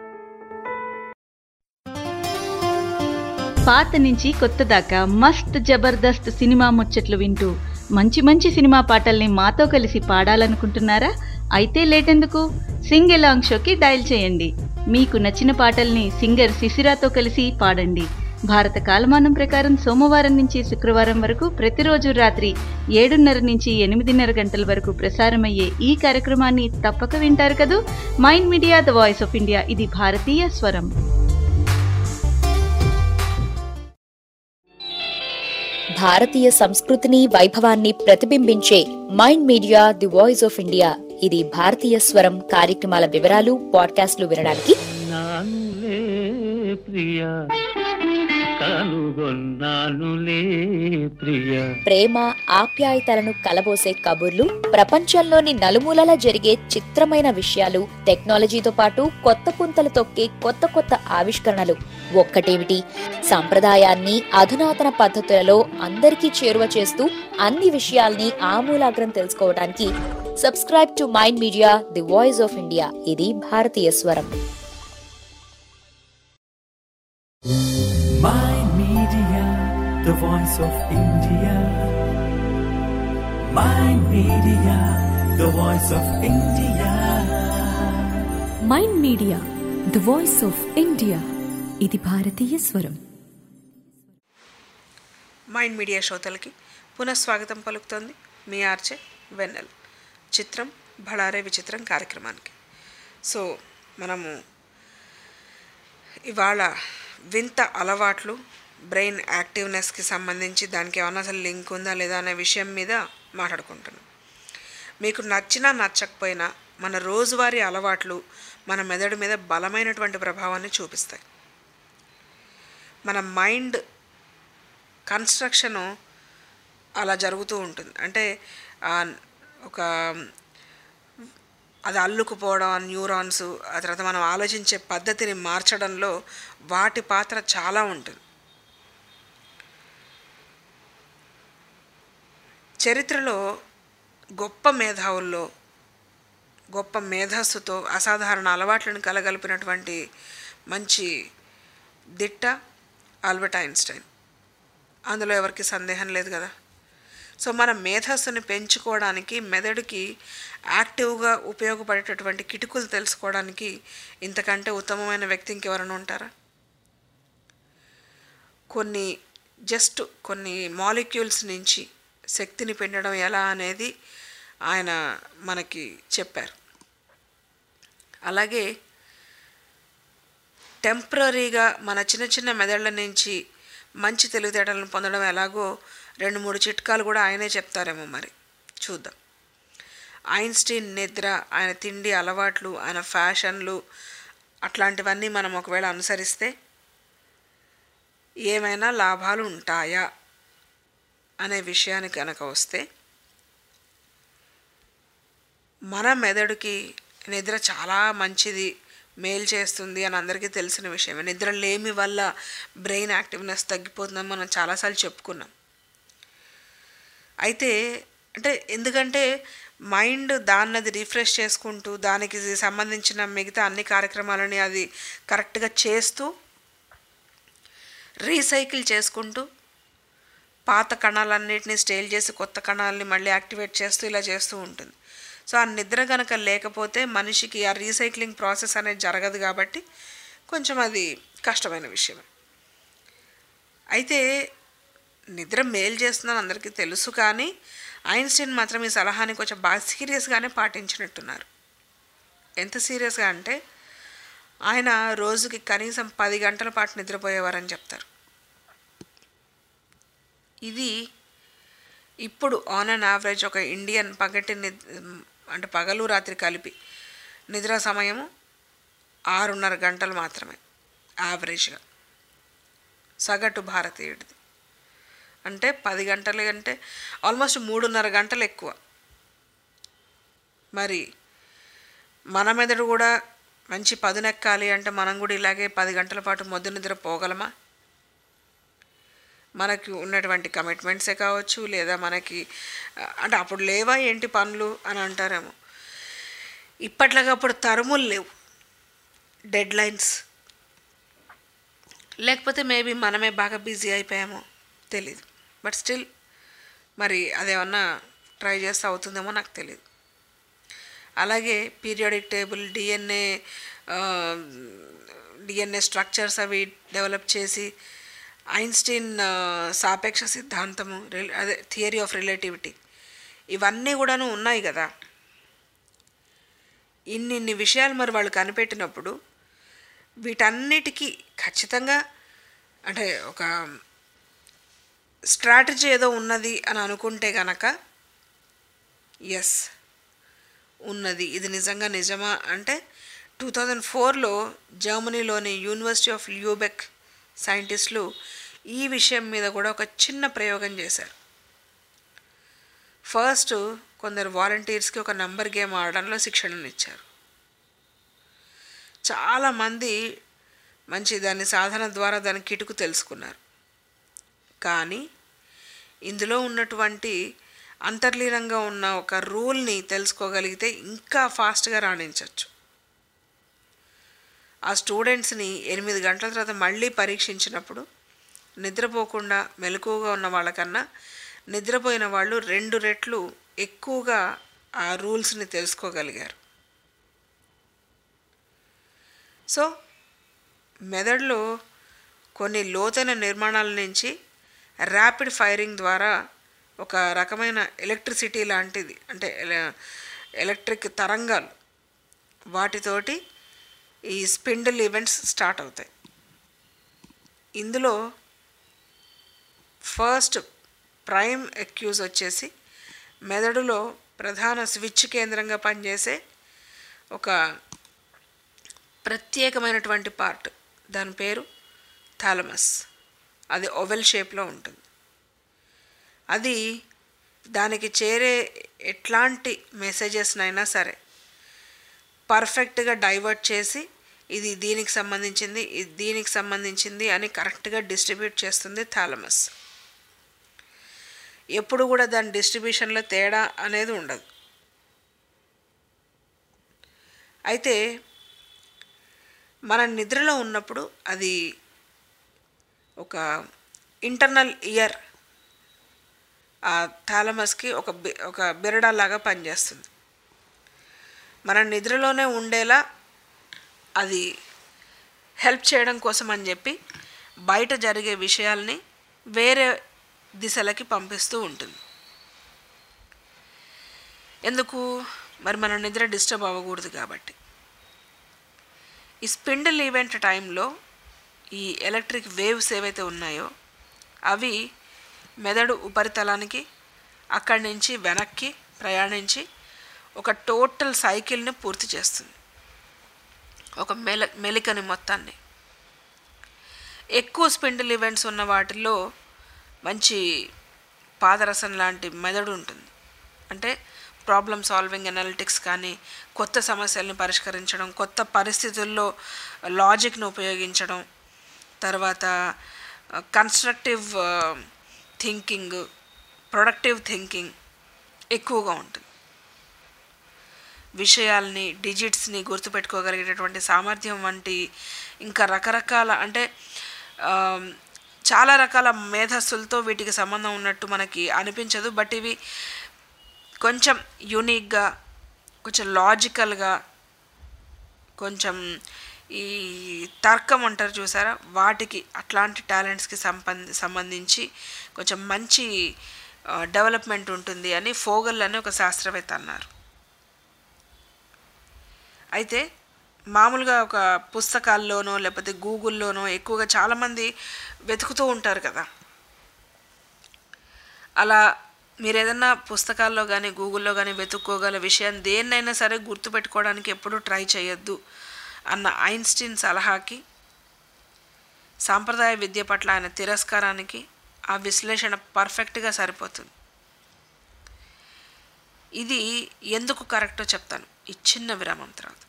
పాత నుంచి కొత్త దాకా మస్త్ జబర్దస్త్ సినిమా ముచ్చట్లు వింటూ మంచి మంచి సినిమా పాటల్ని మాతో కలిసి పాడాలనుకుంటున్నారా అయితే లేటెందుకు సింగ్ ఎలాంగ్ షోకి డయల్ చేయండి మీకు నచ్చిన పాటల్ని సింగర్ శిశిరాతో కలిసి పాడండి భారత కాలమానం ప్రకారం సోమవారం నుంచి శుక్రవారం వరకు ప్రతిరోజు రాత్రి ఏడున్నర నుంచి ఎనిమిదిన్నర గంటల వరకు ప్రసారమయ్యే ఈ కార్యక్రమాన్ని తప్పక వింటారు కదూ Mind Media the voice of India ఇది భారతీయ స్వరం భారతీయ సంస్కృతిని వైభవాన్ని ప్రతిబింబించే Mind Media the voice of India ఇది భారతీయ స్వరం కార్యక్రమాల వివరాలు పాడ్కాస్ట్లు వినడానికి నానులే ప్రియ కనుగొన్నానులే ప్రియ ప్రేమ ఆప్యాయతలను కలబోసే కబుర్లు ప్రపంచంలోని నలుమూలలా జరిగే చిత్రమైన విషయాలు టెక్నాలజీతో పాటు కొత్త పుంతలు తొక్కే కొత్త కొత్త ఆవిష్కరణలు ఒక్కటేమిటి సంప్రదాయాన్ని అధునాతన పద్ధతులలో అందరికీ చేరువ చేస్తూ అన్ని విషయాల్ని ఆమూలాగ్రం తెలుసుకోవడానికి subscribe to Mind Media the voice of India ఇది భారతీయ స్వరం Mind Media, the voice of India. Mind Media, the voice of India. Mind Media the voice of India ఇది భారతీయ స్వరం మైండ్ మీడియా శ్రోతలకి పునఃస్వాగతం పలుకుతోంది మీ ఆర్చే వెన్నెల్ చిత్రం బళారే విచిత్రం కార్యక్రమానికి సో మనము ఇవాళ వింత అలవాట్లు బ్రెయిన్ యాక్టివ్నెస్కి సంబంధించి దానికి ఏమన్నా అసలు లింక్ ఉందా లేదా అనే విషయం మీద మాట్లాడుకుంటున్నాం మీకు నచ్చినా నచ్చకపోయినా మన రోజువారీ అలవాట్లు మన మెదడు మీద బలమైనటువంటి ప్రభావాన్ని చూపిస్తాయి మన మైండ్ కన్స్ట్రక్షను అలా జరుగుతూ ఉంటుంది అంటే ఆ, ఒక అది అల్లుకుపోవడం ఆ న్యూరాన్స్ ఆ తర్వాత మనం ఆలోచించే పద్ధతిని మార్చడంలో వాటి పాత్ర చాలా ఉంటుంది చరిత్రలో గొప్ప మేధావుల్లో గొప్ప మేధస్సుతో అసాధారణ అలవాట్లను కలగలిపినటువంటి మంచి దిట్ట ఆల్బర్ట్ ఐన్స్టైన్ అందులో ఎవరికి సందేహం లేదు కదా సో మన మేధస్సుని పెంచుకోవడానికి మెదడుకి యాక్టివ్గా ఉపయోగపడేటటువంటి కిటుకులు తెలుసుకోవడానికి ఇంతకంటే ఉత్తమమైన వ్యక్తి ఇంకెవరైనా ఉంటారా కొన్ని జస్ట్ కొన్ని మాలిక్యూల్స్ నుంచి శక్తిని పెంచడం ఎలా అనేది ఆయన మనకి చెప్పారు అలాగే టెంపరీగా మన చిన్న చిన్న మెదళ్ళ నుంచి మంచి తెలివితేటలను పొందడం ఎలాగో రెండు మూడు చిట్కాలు కూడా ఆయనే చెప్తారేమో మరి చూద్దాం ఐన్స్టీన్ నిద్ర ఆయన తిండి అలవాట్లు ఆయన ఫ్యాషన్లు అట్లాంటివన్నీ మనం ఒకవేళ అనుసరిస్తే ఏమైనా లాభాలు ఉంటాయా అనే విషయానికి కనుక వస్తే మన మెదడుకి నిద్ర చాలా మంచిది మేలు చేస్తుంది అని అందరికీ తెలిసిన విషయమే నిద్ర లేమి వల్ల బ్రెయిన్ యాక్టివ్నెస్ తగ్గిపోతుందని మనం చాలాసార్లు చెప్పుకున్నాం అయితే అంటే ఎందుకంటే మైండ్ దాన్ని అది రిఫ్రెష్ చేసుకుంటూ దానికి సంబంధించిన మిగతా అన్ని కార్యక్రమాలని అది కరెక్ట్గా చేస్తూ రీసైకిల్ చేసుకుంటూ పాత కణాలన్నిటిని స్టేల్ చేసి కొత్త కణాలని మళ్ళీ యాక్టివేట్ చేస్తూ ఇలా చేస్తూ ఉంటుంది సో ఆ నిద్ర కనుక లేకపోతే మనిషికి ఆ రీసైక్లింగ్ ప్రాసెస్ అనేది జరగదు కాబట్టి కొంచెం అది కష్టమైన విషయం అయితే నిద్ర మేలు చేస్తుందని అందరికీ తెలుసు కానీ ఐన్స్టీన్ మాత్రం ఈ సలహాని కొంచెం బాగా సీరియస్గానే పాటించినట్టున్నారు ఎంత సీరియస్గా అంటే ఆయన రోజుకి కనీసం పది గంటల పాటు నిద్రపోయేవారని చెప్తారు ఇది ఇప్పుడు ఆన్ అండ్ యావరేజ్ ఒక ఇండియన్ పగటి నిద్ అంటే పగలు రాత్రి కలిపి నిద్ర సమయము ఆరున్నర గంటలు మాత్రమే యావరేజ్గా సగటు భారతీయుడిది అంటే పది గంటలు అంటే ఆల్మోస్ట్ మూడున్నర గంటలు ఎక్కువ మరి మన మెదడు కూడా మంచి పదునెక్కాలి అంటే మనం కూడా ఇలాగే పది గంటల పాటు మొద్దు నిద్ర పోగలమా మనకి ఉన్నటువంటి కమిట్మెంట్సే కావచ్చు లేదా మనకి ఆ, అంటే అప్పుడు లేవా ఏంటి పనులు అని అంటారేమో ఇప్పట్లాగా అప్పుడు తరుములు లేవు డెడ్ లైన్స్ లేకపోతే మేబీ మనమే బాగా బిజీ అయిపోయామో తెలీదు బట్ స్టిల్ మరి అదేమన్నా ట్రై చేస్తే అవుతుందేమో నాకు తెలియదు అలాగే periodic table DNA DNA structures అవి డెవలప్ చేసి ఐన్స్టీన్ ఆ, సాపేక్ష సిద్ధాంతము రిల్- అదే థియరీ ఆఫ్ రిలేటివిటీ ఇవన్నీ కూడాను ఉన్నాయి కదా ఇన్నిన్ని విషయాలు మరి వాళ్ళు కనిపెట్టినప్పుడు వీటన్నిటికీ ఖచ్చితంగా అంటే ఒక స్ట్రాటజీ ఏదో ఉన్నది అని అనుకుంటే గనక ఎస్ ఉన్నది ఇది నిజంగా నిజమా అంటే టూ థౌజండ్ ఫోర్లో జర్మనీలోని యూనివర్సిటీ ఆఫ్ ల్యూబెక్ సైంటిస్టులు ఈ విషయం మీద కూడా ఒక చిన్న ప్రయోగం చేశారు ఫస్ట్ కొందరు వాలంటీర్స్కి ఒక నంబర్ గేమ్ ఆడడంలో శిక్షణనిచ్చారు చాలామంది మంచి దాని సాధన ద్వారా దాని కిటుకు తెలుసుకున్నారు కానీ ఇందులో ఉన్నటువంటి అంతర్లీనంగా ఉన్న ఒక రూల్ని తెలుసుకోగలిగితే ఇంకా ఫాస్ట్గా రాణించవచ్చు ఆ స్టూడెంట్స్ని ఎనిమిది గంటల తర్వాత మళ్ళీ పరీక్షించినప్పుడు నిద్రపోకుండా మెలకువగా ఉన్న వాళ్ళకన్నా నిద్రపోయిన వాళ్ళు రెండు రెట్లు ఎక్కువగా ఆ రూల్స్ని తెలుసుకోగలిగారు సో మెదడులో కొన్ని లోతైన నిర్మాణాల నుంచి ర్యాపిడ్ ఫైరింగ్ ద్వారా ఒక రకమైన ఎలక్ట్రిసిటీ లాంటిది అంటే ఎల- ఎలక్ట్రిక్ తరంగాలు వాటితోటి ఈ స్పిండిల్ ఈవెంట్స్ స్టార్ట్ అవుతాయి ఇందులో ఫస్ట్ ప్రైమ్ ఎక్యూజ్ వచ్చేసి మెదడులో ప్రధాన స్విచ్ కేంద్రంగా పనిచేసే ఒక ప్రత్యేకమైనటువంటి పార్ట్ దాని పేరు థాలమస్ అది ఓవెల్ షేప్లో ఉంటుంది అది దానికి చేరే ఎట్లాంటి మెసేజెస్నైనా సరే పర్ఫెక్ట్గా డైవర్ట్ చేసి ఇది దీనికి సంబంధించింది ఇది దీనికి సంబంధించింది అని కరెక్ట్గా డిస్ట్రిబ్యూట్ చేస్తుంది థాలమస్ ఎప్పుడు కూడా దాని డిస్ట్రిబ్యూషన్లో తేడా అనేది ఉండదు అయితే మన నిద్రలో ఉన్నప్పుడు అది ఒక ఇంటర్నల్ ఇయర్ ఆ థాలమస్కి ఒక బి ఒక బిరడాలాగా పనిచేస్తుంది మన నిద్రలోనే ఉండేలా అది హెల్ప్ చేయడం కోసం అని చెప్పి బయట జరిగే విషయాల్ని వేరే దిశలకి పంపిస్తూ ఉంటుంది ఎందుకు మరి మన నిద్ర డిస్టర్బ్ అవ్వకూడదు కాబట్టి ఈ స్పిండిల్ ఈవెంట్ టైంలో ఈ ఎలక్ట్రిక్ వేవ్స్ ఏవైతే ఉన్నాయో అవి మెదడు ఉపరితలానికి అక్కడి నుంచి వెనక్కి ప్రయాణించి ఒక టోటల్ సైకిల్ని పూర్తి చేస్తుంది ఒక మెల మెలికని మొత్తాన్ని ఎక్కువ స్పిండిల్ ఈవెంట్స్ ఉన్న వాటిల్లో మంచి పాదరసం లాంటి మెదడు ఉంటుంది అంటే ప్రాబ్లమ్ సాల్వింగ్ అనాలిటిక్స్ కానీ కొత్త సమస్యల్ని పరిష్కరించడం కొత్త పరిస్థితుల్లో లాజిక్ను ఉపయోగించడం తర్వాత కన్స్ట్రక్టివ్ థింకింగ్ ప్రొడక్టివ్ థింకింగ్ ఎక్కువగా ఉంటుంది విషయాల్ని డిజిట్స్ని గుర్తుపెట్టుకోగలిగేటటువంటి సామర్థ్యం వంటి ఇంకా రకరకాల అంటే ఆ, చాలా రకాల మేధస్సులతో వీటికి సంబంధం ఉన్నట్టు మనకి అనిపించదు బట్ ఇవి కొంచెం యూనిక్గా కొంచెం లాజికల్గా కొంచెం ఈ తర్కం అంటారు చూసారా వాటికి అట్లాంటి టాలెంట్స్కి సంబంధ సంబంధించి కొంచెం మంచి డెవలప్మెంట్ ఉంటుంది అని ఫోగల్ అని ఒక శాస్త్రవేత్త అన్నారు అయితే మామూలుగా ఒక పుస్తకాల్లోనో లేకపోతే గూగుల్లోనో ఎక్కువగా చాలామంది వెతుకుతూ ఉంటారు కదా అలా మీరు ఏదన్నా పుస్తకాల్లో కానీ గూగుల్లో కానీ వెతుక్కోగల విషయం దేన్నైనా సరే గుర్తుపెట్టుకోవడానికి ఎప్పుడూ ట్రై చేయొద్దు అన్న ఐన్స్టీన్ సలహాకి సాంప్రదాయ విద్య పట్ల ఆయన తిరస్కారానికి ఆ విశ్లేషణ పర్ఫెక్ట్గా సరిపోతుంది ఇది ఎందుకు కరెక్టో చెప్తాను ఈ చిన్న విరామం తర్వాత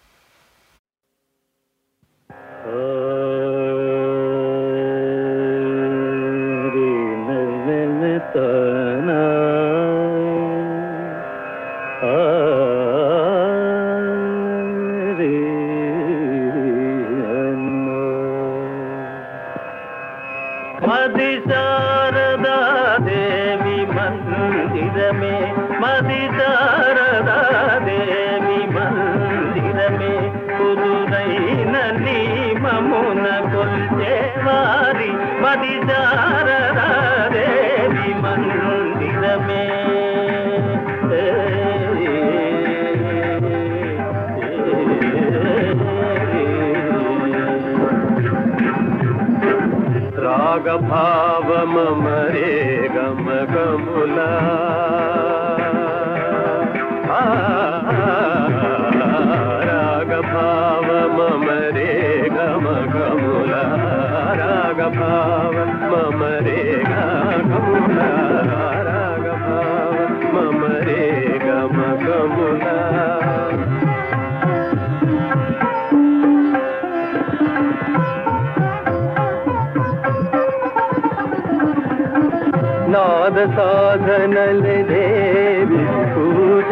మది శారదా దేవి మందిరమే మది శారదా దేవి మందిరమే కుదురైన నీమమున కొల్చేవారి మది శారదా దేవి మందిరమే రాగభావ మమ రే గమ గములా రాగ భావ మమ రే గమ గములా రాగ భావ మమ రే గములా రాగ భావ మమ రే గమ గములా నాద సాధనల దేవి పూజ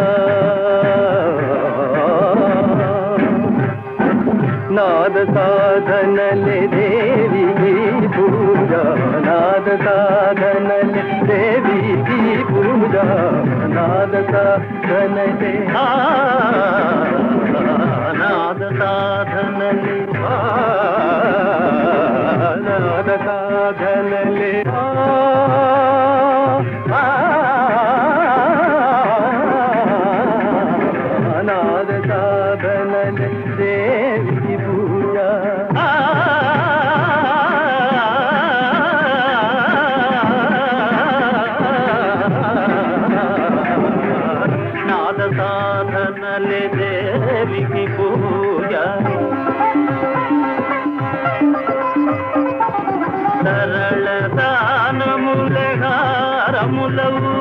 నాద సాధనల దేవి పూజ నాద సాధనల దేవి పూజ నాద సాధనలే ఆ, నాద సాధనలే ఆ, నాద సాధనలే ఆ, ఆ, నాద సాధనలే దేవి పూజ ఆ, నాద సాధనలే దేవికి పూజ సరళ దానములే హారములవు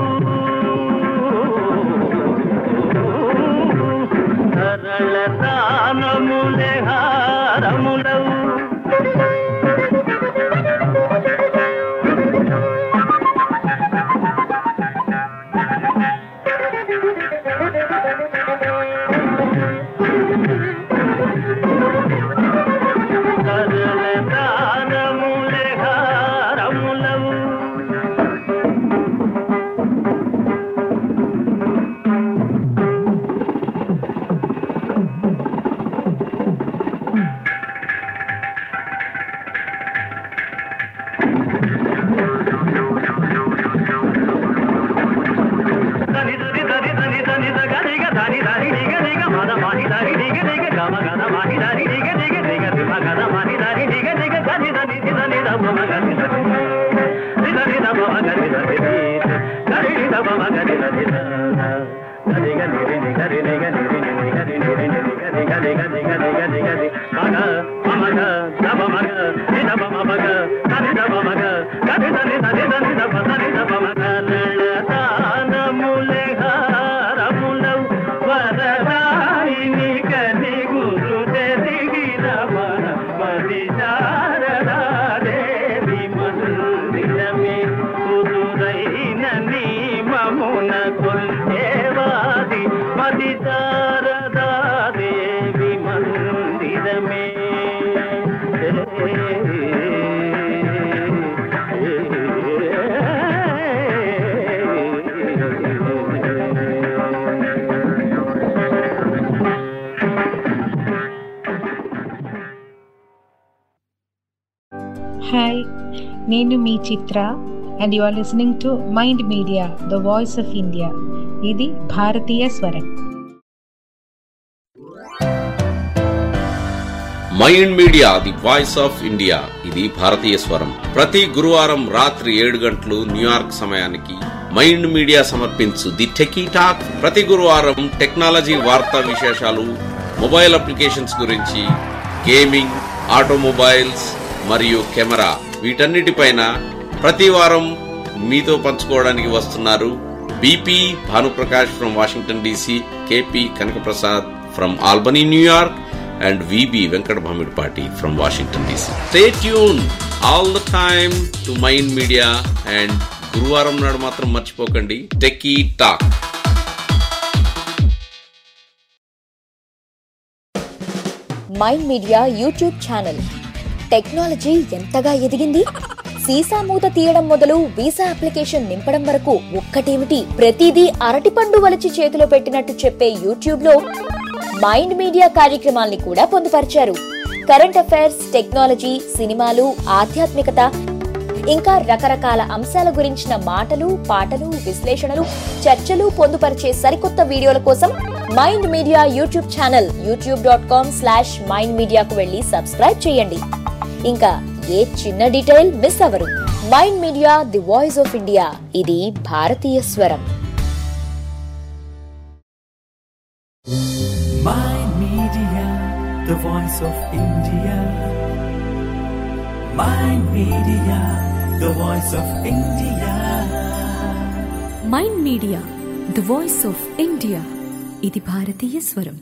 సరళ దానములే హారములవు సరళ దానములే హారములవు దని దని దని దని దని ద గని గ దని దని ని గ ని గ మద మని దని ని గ ని గ గ మ గ ద మని దని ని గ ని గ ని గ ని మ గ ద మని దని ని గ ని గ దని దని ని దని ద మ మ గ ని ద ని దని ద మ మ గ ని ద ని ని దని ని ద మ మ గ ని ద ని ద దని గ ని ని గ ని ని గ ని ని ని గ ని ని ని ని గ ని గ ని గ ని గ ని గ ని గ ని మ గ మ మ గ ద మ మ గ ని ద మ మ మ గ దని ద మ మ గ గ ని ద ని ద ని ద ని ద మ ద ని ద మ మ గ లల దానములే హారములవు వరదాయిని కని గురు తెరిగిన మన మది శారదా దేవి మందిరమే కుదురైన నీ మమున కొల్చేవాది మది శారదా దేవి మందిరమే హాయ్ నేను మీ Chitra and you are listening to Mind Media the voice of India ఇది భారతీయ స్వరం Mind Media the voice of India ఇది భారతీయ స్వరం ప్రతి గురువారం రాత్రి ఏడు గంటలు న్యూయార్క్ సమయానికి మైండ్ మీడియా సమర్పించు ది టెకీ టాక్ ప్రతి గురువారం టెక్నాలజీ వార్తా విశేషాలు మొబైల్ అప్లికేషన్స్ గురించి గేమింగ్ ఆటోమొబైల్స్ మరియు కెమెరా వీటన్నిటిపైన ప్రతి వారం మీతో పంచుకోవడానికి వస్తున్నారు BP Bhanuprakash from Washington DC KP Kanakaprasad from Albany New York and VB Venkat Bhamidpati from Washington DC. Stay tuned all the time to Mind Media and గురువారం నాడు మాత్రం మర్చిపోకండి Techie Talk Mind Media YouTube channel technology ఎంతగా ఎదిగింది సీసా మూత తీయడం మొదలు వీసా అప్లికేషన్ నింపడం వరకు ఒక్కటేమిటి ప్రతిదీ అరటిపండు వలిచి చేతిలో పెట్టినట్టు చెప్పే యూట్యూబ్ లో మైండ్ మీడియా కార్యక్రమాల్ని కూడా పొందుపరిచారు కరెంట్ అఫైర్స్ టెక్నాలజీ సినిమాలు ఆధ్యాత్మికత ఇంకా రకరకాల అంశాల గురించిన మాటలు పాటలు విశ్లేషణలు చర్చలు పొందుపరిచే సరికొత్త వీడియోల కోసం Mind Media YouTube channel YouTube dot com slash Mind మీడియాకు వెళ్ళి సబ్స్క్రైబ్ చేయండి ఇంకా ఏ చిన్న డీటెయిల్ మిస్ అవ్వరు Mind Media the voice of India ఇది భారతీయ స్వరం Mind Media, the voice of India. Mind Media, the voice of India. Mind Media the voice of India ఇది భారతీయ స్వరం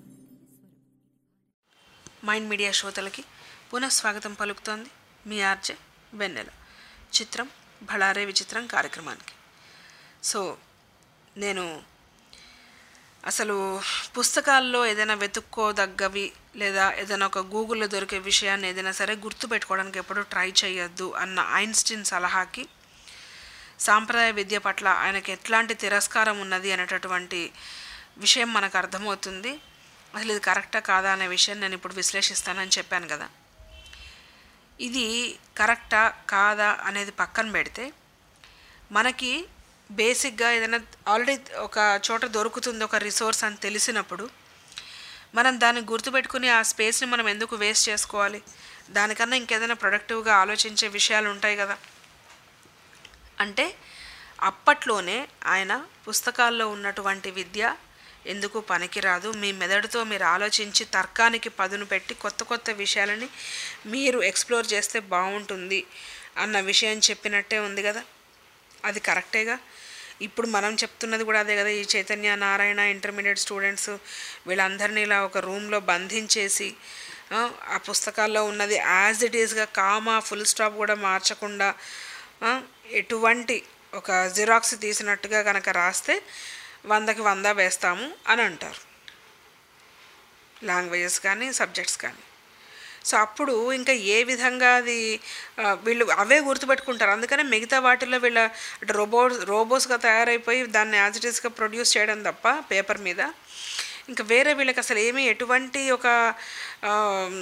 మైండ్ మీడియా శ్రోతలకి పునః స్వాగతం పలుకుతోంది మీ ఆర్జే వెన్నెల చిత్రం భళారే విచిత్రం కార్యక్రమానికి సో నేను అసలు పుస్తకాల్లో ఏదైనా వెతుక్కోదగ్గవి లేదా ఏదైనా ఒక గూగుల్లో దొరికే విషయాన్ని ఏదైనా సరే గుర్తుపెట్టుకోవడానికి ఎప్పుడూ ట్రై చేయొద్దు అన్న ఐన్స్టీన్ సలహాకి సాంప్రదాయ విద్య పట్ల ఆయనకి ఎట్లాంటి తిరస్కారం ఉన్నది అనేటటువంటి విషయం మనకు అర్థమవుతుంది అసలు ఇది కరెక్టా కాదా అనే విషయం నేను ఇప్పుడు విశ్లేషిస్తానని చెప్పాను కదా ఇది కరెక్టా కాదా అనేది పక్కన పెడితే మనకి బేసిక్గా ఏదైనా ఆల్రెడీ ఒక చోట దొరుకుతుంది ఒక రిసోర్స్ అని తెలిసినప్పుడు మనం దాన్ని గుర్తుపెట్టుకుని ఆ స్పేస్ని మనం ఎందుకు వేస్ట్ చేసుకోవాలి దానికన్నా ఇంకేదైనా ప్రొడక్టివ్గా ఆలోచించే విషయాలు ఉంటాయి కదా అంటే అప్పట్లోనే ఆయన పుస్తకాల్లో ఉన్నటువంటి విద్య ఎందుకు పనికిరాదు మీ మెదడుతో మీరు ఆలోచించి తర్కానికి పదును పెట్టి కొత్త కొత్త విషయాలని మీరు ఎక్స్ప్లోర్ చేస్తే బాగుంటుంది అన్న విషయం చెప్పినట్టే ఉంది కదా అది కరెక్టేగా ఇప్పుడు మనం చెప్తున్నది కూడా అదే కదా ఈ చైతన్య నారాయణ ఇంటర్మీడియట్ స్టూడెంట్స్ వీళ్ళందరినీ ఇలా ఒక రూమ్లో బంధించేసి ఆ, ఆ పుస్తకాల్లో ఉన్నది యాజ్ ఇట్ ఈస్గా కామా ఫుల్ స్టాప్ కూడా మార్చకుండా ఆ, ఎటువంటి ఒక జిరాక్స్ తీసినట్టుగా కనుక రాస్తే వందకి వంద వేస్తాము అని అంటారు లాంగ్వేజెస్ కానీ సబ్జెక్ట్స్ కానీ సో అప్పుడు ఇంకా ఏ విధంగా అది ఆ, వీళ్ళు అవే గుర్తుపెట్టుకుంటారు అందుకనే మిగతా వాటిల్లో వీళ్ళ అంటే రోబో రోబోస్గా తయారైపోయి దాన్ని యాజ్ ఇట్ ఈస్గా ప్రొడ్యూస్ చేయడం తప్ప పేపర్ మీద ఇంకా వేరే వీళ్ళకి అసలు ఏమీ ఎటువంటి ఒక ఆ,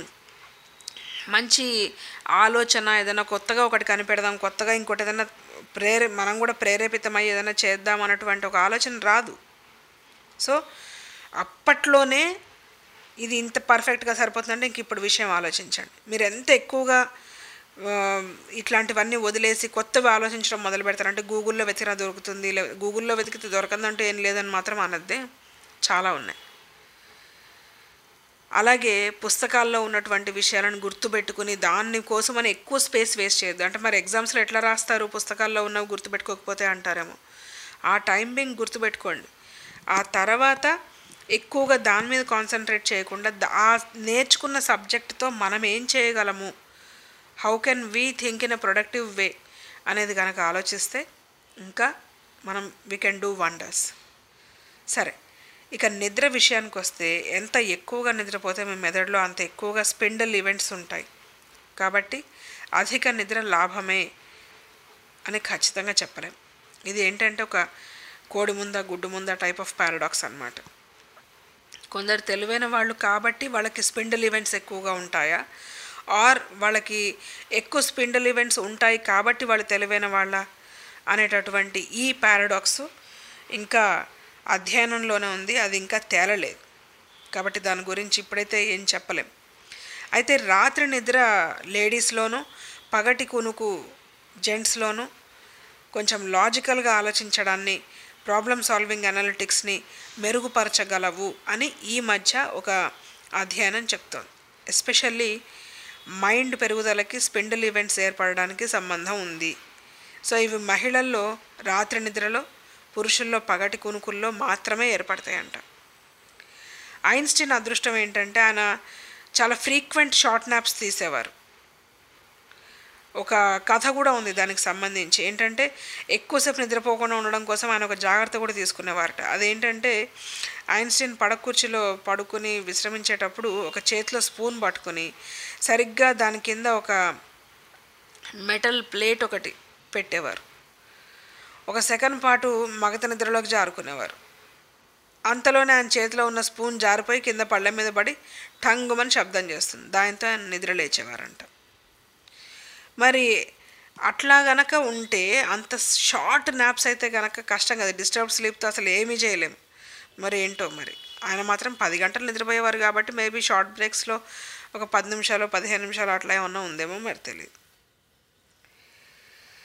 మంచి ఆలోచన ఏదైనా కొత్తగా ఒకటి కనిపెడదాం కొత్తగా ఇంకోటి ఏదైనా ప్రేరే మనం కూడా ప్రేరేపితమై ఏదైనా చేద్దాం అన్నటువంటి ఒక ఆలోచన రాదు సో అప్పట్లోనే ఇది ఇంత పర్ఫెక్ట్గా సరిపోతుందంటే ఇంక ఇప్పుడు విషయం ఆలోచించండి మీరు ఎంత ఎక్కువగా ఆ, ఇట్లాంటివన్నీ వదిలేసి కొత్తవి ఆలోచించడం మొదలు పెడతారంటే గూగుల్లో వెతికినా దొరుకుతుంది లే గూగుల్లో వెతికితే దొరకందంటూ ఏం లేదని మాత్రం అనద్దే చాలా ఉన్నాయి అలాగే పుస్తకాల్లో ఉన్నటువంటి విషయాలను గుర్తుపెట్టుకుని దాని కోసం అని ఎక్కువ స్పేస్ వేస్ట్ చేయొద్దు అంటే మరి ఎగ్జామ్స్లో ఎట్లా రాస్తారు పుస్తకాల్లో ఉన్నవి గుర్తుపెట్టుకోకపోతే అంటారేమో ఆ టైం బింగ్ గుర్తుపెట్టుకోండి ఆ తర్వాత ఎక్కువగా దాని మీద కాన్సన్ట్రేట్ చేయకుండా దా- ఆ నేర్చుకున్న సబ్జెక్ట్తో మనం ఏం చేయగలము how can we think in a productive way అనేది కనుక ఆలోచిస్తే ఇంకా మనం వీ కెన్ డూ వండర్స్ సరే ఇక నిద్ర విషయానికి వస్తే ఎంత ఎక్కువగా నిద్రపోతే మీ మెదడులో అంత ఎక్కువగా స్పెండల్ ఈవెంట్స్ ఉంటాయి కాబట్టి అధిక నిద్ర లాభమే అని ఖచ్చితంగా చెప్పలేం ఇది ఏంటంటే ఒక కోడి ముంద గుడ్డు ముంద టైప్ ఆఫ్ పారాడాక్స్ అన్నమాట కొందరు తెలివైన వాళ్ళు కాబట్టి వాళ్ళకి స్పిండల్ ఈవెంట్స్ ఎక్కువగా ఉంటాయా ఆర్ వాళ్ళకి ఎక్కువ స్పిండల్ ఈవెంట్స్ ఉంటాయి కాబట్టి వాళ్ళు తెలివైన వాళ్ళ అనేటటువంటి ఈ పారాడాక్స్ ఇంకా అధ్యయనంలోనే ఉంది అది ఇంకా తేలలేదు కాబట్టి దాని గురించి ఇప్పుడైతే ఏం చెప్పలేం అయితే రాత్రి నిద్ర లేడీస్లోను పగటి కునుకు జెంట్స్లోను కొంచెం లాజికల్గా ఆలోచించడాన్ని ప్రాబ్లమ్ సాల్వింగ్ అనలిటిక్స్ని మెరుగుపరచగలవు అని ఈ మధ్య ఒక అధ్యయనం చెప్తోంది ఎస్పెషల్లీ మైండ్ పెరుగుదలకి స్పిండల్ ఈవెంట్స్ ఏర్పడడానికి సంబంధం ఉంది సో ఇవి మహిళల్లో రాత్రి నిద్రలో పురుషుల్లో పగటి కునుకుల్లో మాత్రమే ఏర్పడతాయంట ఐన్స్టీన్ అదృష్టం ఏంటంటే ఆయన చాలా ఫ్రీక్వెంట్ షార్ట్ నాప్స్ తీసేవారు ఒక కథ కూడా ఉంది దానికి సంబంధించి ఏంటంటే ఎక్కువసేపు నిద్రపోకుండా ఉండడం కోసం ఆయన ఒక జాగ్రత్త కూడా తీసుకునేవారట అదేంటంటే ఐన్స్టీన్ పడక కుర్చీలో పడుకుని విశ్రమించేటప్పుడు ఒక చేతిలో స్పూన్ పట్టుకుని సరిగ్గా దాని కింద ఒక మెటల్ ప్లేట్ ఒకటి పెట్టేవారు ఒక సెకండ్ పాటు మగత నిద్రలోకి జారుకునేవారు అంతలోనే ఆయన చేతిలో ఉన్న స్పూన్ జారిపోయి కింద పళ్ళ మీద పడి టంగుమని శబ్దం చేస్తుంది దాంతో ఆయన నిద్ర లేచేవారంట మరి అట్లా గనక ఉంటే అంత షార్ట్ నాప్స్ అయితే గనక కష్టం కదా డిస్టర్బ్ స్లీప్తో అసలు ఏమీ చేయలేం మరి ఏంటో మరి ఆయన మాత్రం పది గంటలు నిద్రపోయేవారు కాబట్టి మేబీ షార్ట్ బ్రేక్స్లో ఒక పది నిమిషాలు పదిహేను నిమిషాలు అట్లా ఏమన్నా ఉందేమో మరి తెలియదు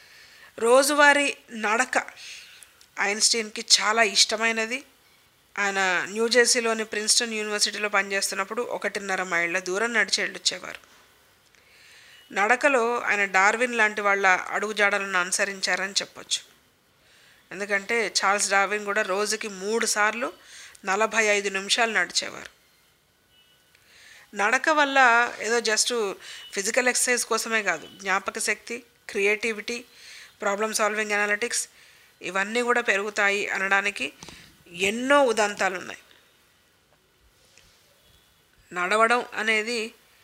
రోజువారీ నడక ఐన్స్టీన్కి చాలా ఇష్టమైనది ఆయన న్యూజెర్సీలోని ప్రిన్స్టన్ యూనివర్సిటీలో పనిచేస్తున్నప్పుడు ఒకటిన్నర మైళ్ళ దూరం నడిచి వెళ్ళొచ్చేవారు నడకలో ఆయన డార్విన్ లాంటి వాళ్ళ అడుగుజాడలను అనుసరించారని చెప్పొచ్చు ఎందుకంటే చార్ల్స్ డార్విన్ కూడా రోజుకి మూడు సార్లు నలభై ఐదు నిమిషాలు నడిచేవారు నడక వల్ల ఏదో జస్ట్ ఫిజికల్ ఎక్సర్సైజ్ కోసమే కాదు జ్ఞాపక శక్తి క్రియేటివిటీ ప్రాబ్లమ్ సాల్వింగ్ అనాలిటిక్స్ ఇవన్నీ కూడా పెరుగుతాయి అనడానికి ఎన్నో ఉదంతాలు ఉన్నాయి నడవడం అనేది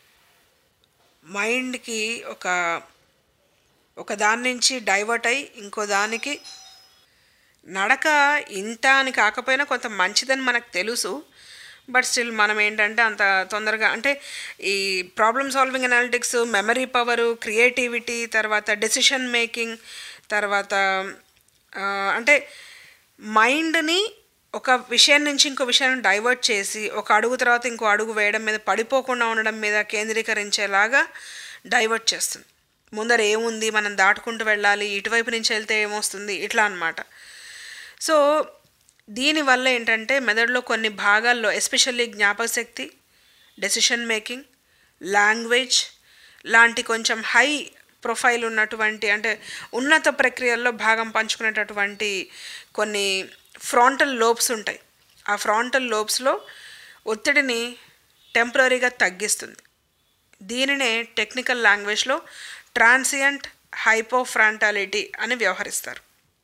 మైండ్కి ఒక ఒక దాని నుంచి డైవర్ట్ అయ్యి ఇంకో దానికి నడక ఇంత అని కాకపోయినా కొంత మంచిదని మనకు తెలుసు బట్ స్టిల్ మనం ఏంటంటే అంత తొందరగా అంటే ఈ problem solving analytics memory power creativity తర్వాత డెసిషన్ మేకింగ్ తర్వాత ఆ, అంటే మైండ్ని ఒక విషయం నుంచి ఇంకో విషయాన్ని డైవర్ట్ చేసి ఒక అడుగు తర్వాత ఇంకో అడుగు వేయడం మీద పడిపోకుండా ఉండడం మీద కేంద్రీకరించేలాగా డైవర్ట్ చేస్తుంది ముందర ఏముంది మనం దాటుకుంటూ వెళ్ళాలి ఇటువైపు నుంచి వెళ్తే ఏమొస్తుంది ఇట్లా అన్నమాట సో దీనివల్ల ఏంటంటే మెదడులో కొన్ని భాగాల్లో ఎస్పెషల్లీ జ్ఞాపకశక్తి డెసిషన్ మేకింగ్ లాంగ్వేజ్ లాంటి కొంచెం హై ప్రొఫైల్ ఉన్నటువంటి అంటే ఉన్నత ప్రక్రియల్లో భాగం పంచుకునేటటువంటి కొన్ని ఫ్రాంటల్ లోబ్స్ ఉంటాయి ఆ ఫ్రాంటల్ లోబ్స్లో ఒత్తిడిని టెంపరీగా తగ్గిస్తుంది దీనినే టెక్నికల్ లాంగ్వేజ్లో ట్రాన్సియంట్ హైపోఫ్రాంటాలిటీ అని వ్యవహరిస్తారు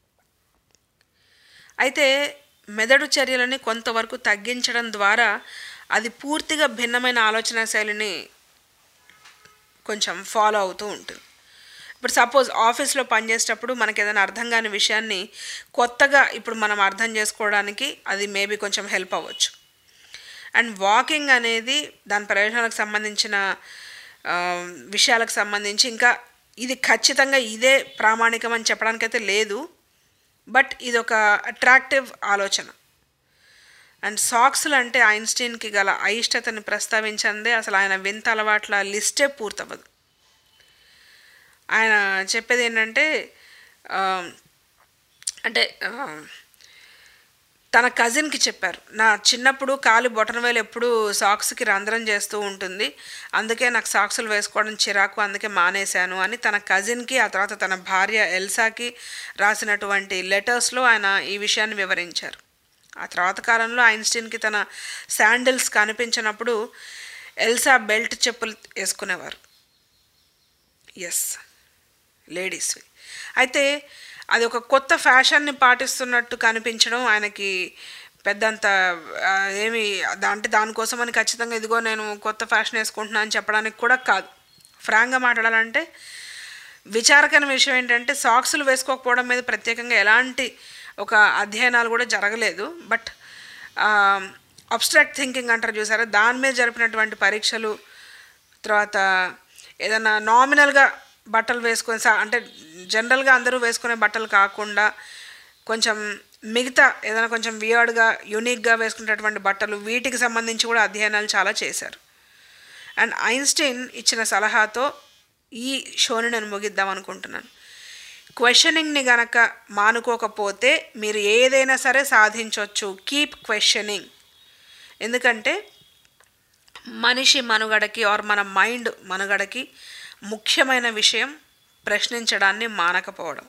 అయితే మెదడు చర్యలని కొంతవరకు తగ్గించడం ద్వారా అది పూర్తిగా భిన్నమైన ఆలోచన శైలిని కొంచెం ఫాలో అవుతూ ఉంటుంది ఇప్పుడు సపోజ్ ఆఫీస్లో పనిచేసేటప్పుడు మనకి ఏదైనా అర్థం కాని విషయాన్ని కొత్తగా ఇప్పుడు మనం అర్థం చేసుకోవడానికి అది మేబీ కొంచెం హెల్ప్ అవ్వచ్చు అండ్ వాకింగ్ అనేది దాని ప్రయోజనాలకు సంబంధించిన ఆ, విషయాలకు సంబంధించి ఇంకా ఇది ఖచ్చితంగా ఇదే ప్రామాణికం అని చెప్పడానికైతే లేదు బట్ ఇది ఒక అట్రాక్టివ్ ఆలోచన అండ్ సాక్స్లు అంటే ఐన్స్టీన్కి గల అయిష్టతని ప్రస్తావించందే అసలు ఆయన వింత అలవాట్ల లిస్టే పూర్తవ్వదు ఆయన చెప్పేది ఏంటంటే ఆ, అంటే ఆ, తన కజిన్కి చెప్పారు నా చిన్నప్పుడు కాలి బొటనవేలు ఎప్పుడు సాక్స్కి రంధ్రం చేస్తూ ఉంటుంది అందుకే నాకు సాక్సులు వేసుకోవడం చిరాకు అందుకే మానేశాను అని తన కజిన్కి ఆ తర్వాత తన భార్య ఎల్సాకి రాసినటువంటి లెటర్స్లో ఆయన ఈ విషయాన్ని వివరించారు ఆ తర్వాత కాలంలో ఐన్స్టీన్కి తన శాండిల్స్ కనిపించినప్పుడు ఎల్సా బెల్ట్ చెప్పులు వేసుకునేవారు ఎస్ లేడీస్వి అయితే అది ఒక కొత్త ఫ్యాషన్ని పాటిస్తున్నట్టు కనిపించడం ఆయనకి పెద్దంత ఆ, ఏమి దా- అంటే దానికోసమని ఖచ్చితంగా ఇదిగో నేను కొత్త ఫ్యాషన్ వేసుకుంటున్నాను అని చెప్పడానికి కూడా కాదు ఫ్రాంక్గా మాట్లాడాలంటే విచారకరమైన విషయం ఏంటంటే సాక్సులు వేసుకోకపోవడం మీద ప్రత్యేకంగా ఎలాంటి ఒక అధ్యయనాలు కూడా జరగలేదు బట్ అబ్స్ట్రాక్ట్ థింకింగ్ అంటారు చూసారా దాని మీద జరిపినటువంటి పరీక్షలు తర్వాత ఏదైనా నామినల్గా బట్టలు వేసుకొని సా- అంటే జనరల్గా అందరూ వేసుకునే బట్టలు కాకుండా కొంచెం మిగతా ఏదైనా కొంచెం వియర్డ్గా యూనిక్గా వేసుకునేటటువంటి బట్టలు వీటికి సంబంధించి కూడా అధ్యయనాలు చాలా చేశారు అండ్ ఐన్స్టీన్ ఇచ్చిన సలహాతో ఈ షోని నేను ముగిద్దాం అనుకుంటున్నాను క్వశ్చనింగ్ని గనక మానుకోకపోతే మీరు ఏదైనా సరే సాధించవచ్చు కీప్ క్వశ్చనింగ్ ఎందుకంటే మనిషి మనుగడకి ఆర్ మన మైండ్ మనుగడకి ముఖ్యమైన విషయం ప్రశ్నించడాన్ని మానకపోవడం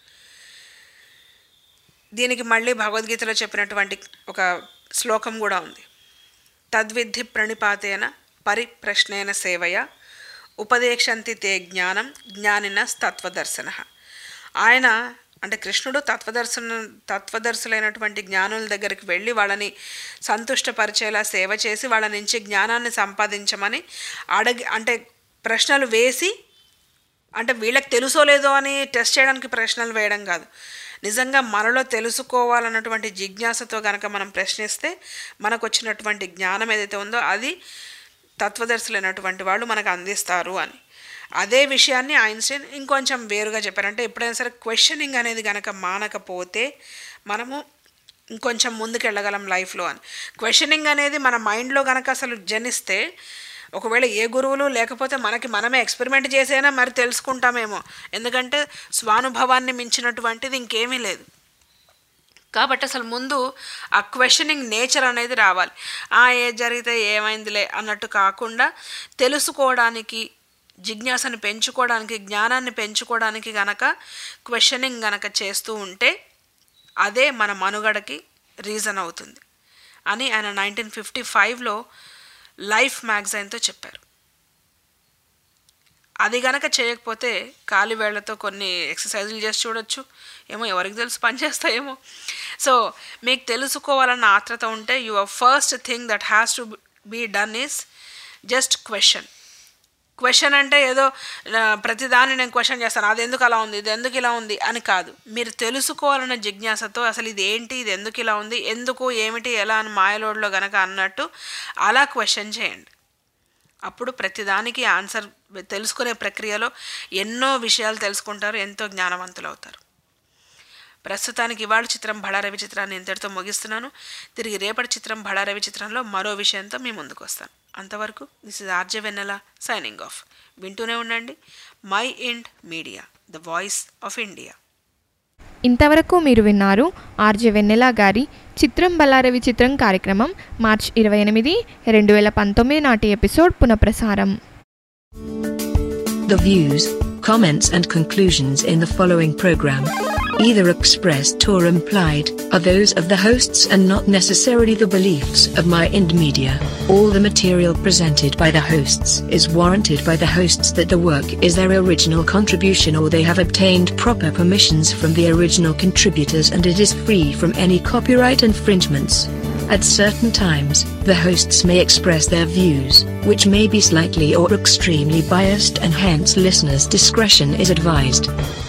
దీనికి మళ్ళీ భగవద్గీతలో చెప్పినటువంటి ఒక శ్లోకం కూడా ఉంది తద్విద్ధి ప్రణిపాతేన పరిప్రశ్నేన సేవయ ఉపదేశంతి తే జ్ఞానం జ్ఞానిన తత్వదర్శన ఆయన అంటే కృష్ణుడు తత్వదర్శన తత్వదర్శులైనటువంటి జ్ఞానుల దగ్గరికి వెళ్ళి వాళ్ళని సంతుష్టపరిచేలా సేవ చేసి వాళ్ళ నుంచి జ్ఞానాన్ని సంపాదించమని అడగి అంటే ప్రశ్నలు వేసి అంటే వీళ్ళకి తెలుసో లేదో అని టెస్ట్ చేయడానికి ప్రశ్నలు వేయడం కాదు నిజంగా మనలో తెలుసుకోవాలన్నటువంటి జిజ్ఞాసతో కనుక మనం ప్రశ్నిస్తే మనకు వచ్చినటువంటి జ్ఞానం ఏదైతే ఉందో అది తత్వదర్శులైనటువంటి వాళ్ళు మనకు అందిస్తారు అని అదే విషయాన్ని ఐన్స్టైన్ ఇంకొంచెం వేరుగా చెప్పారు అంటే ఎప్పుడైనా సరే క్వశ్చనింగ్ అనేది కనుక మానకపోతే మనము ఇంకొంచెం ముందుకు వెళ్ళగలం లైఫ్లో అని క్వశ్చనింగ్ అనేది మన మైండ్లో కనుక అసలు జనిస్తే ఒకవేళ ఏ గురువులు లేకపోతే మనకి మనమే ఎక్స్పెరిమెంట్ చేసైనా మరి తెలుసుకుంటామేమో ఎందుకంటే స్వానుభవాన్ని మించినటువంటిది ఇంకేమీ లేదు కాబట్టి అసలు ముందు ఆ క్వశ్చనింగ్ నేచర్ అనేది రావాలి ఆ ఏ జరిగితే ఏమైందిలే అన్నట్టు కాకుండా తెలుసుకోవడానికి జిజ్ఞాసని పెంచుకోవడానికి జ్ఞానాన్ని పెంచుకోవడానికి గనక క్వశ్చనింగ్ గనక చేస్తూ ఉంటే అదే మన మనుగడకి రీజన్ అవుతుంది అని ఆయన నైన్టీన్ ఫిఫ్టీ ఫైవ్లో లైఫ్ మ్యాగజైన్తో చెప్పారు అది గనక చేయకపోతే కాలి వేళ్లతో కొన్ని ఎక్సర్సైజులు చేసి చూడొచ్చు ఏమో ఎవరికి తెలుసు పని చేస్తాయేమో సో మీకు తెలుసుకోవాలన్న ఆత్రత ఉంటే your first thing that has to be done is just question question అంటే ఏదో ఆ, ప్రతిదాన్ని నేను క్వశ్చన్ చేస్తాను అది ఎందుకు అలా ఉంది ఇది ఎందుకు ఇలా ఉంది అని కాదు మీరు తెలుసుకోవాలన్న జిజ్ఞాసతో అసలు ఇది ఏంటి ఇది ఎందుకు ఇలా ఉంది ఎందుకు ఏమిటి ఎలా అని మాయలోడ్లో గనక అన్నట్టు అలా క్వశ్చన్ చేయండి అప్పుడు ప్రతిదానికి ఆన్సర్ తెలుసుకునే ప్రక్రియలో ఎన్నో విషయాలు తెలుసుకుంటారు ఎంతో జ్ఞానవంతులు అవుతారు ప్రస్తుతానికి ఇవాళ చిత్రం బళారవి చిత్రాన్ని ఇంతటితో ముగిస్తున్నాను తిరిగి రేపటి చిత్రం బళారవి చిత్రంలో మరో విషయంతో మీ ముందుకు వస్తాను అంతవరకు this is RJ Vennela signing off వింటూనే ఉండండి Mind Media the voice of India ఇంతవరకు మీరు విన్నారు ఆర్జే వెన్నెల గారి చిత్రం బల్లారవి చిత్రం కార్యక్రమం మార్చ్ ఇరవై ఎనిమిది రెండు వేల పంతొమ్మిది నాటి ఎపిసోడ్ పునఃప్రసారం The views, comments, and conclusions in the following program, either expressed or implied, are those of the hosts and not necessarily the beliefs of My Ind Media. All the material presented by the hosts is warranted by the hosts that the work is their original contribution or they have obtained proper permissions from the original contributors and it is free from any copyright infringements. At certain times, the hosts may express their views, which may be slightly or extremely biased and hence listeners' discretion is advised.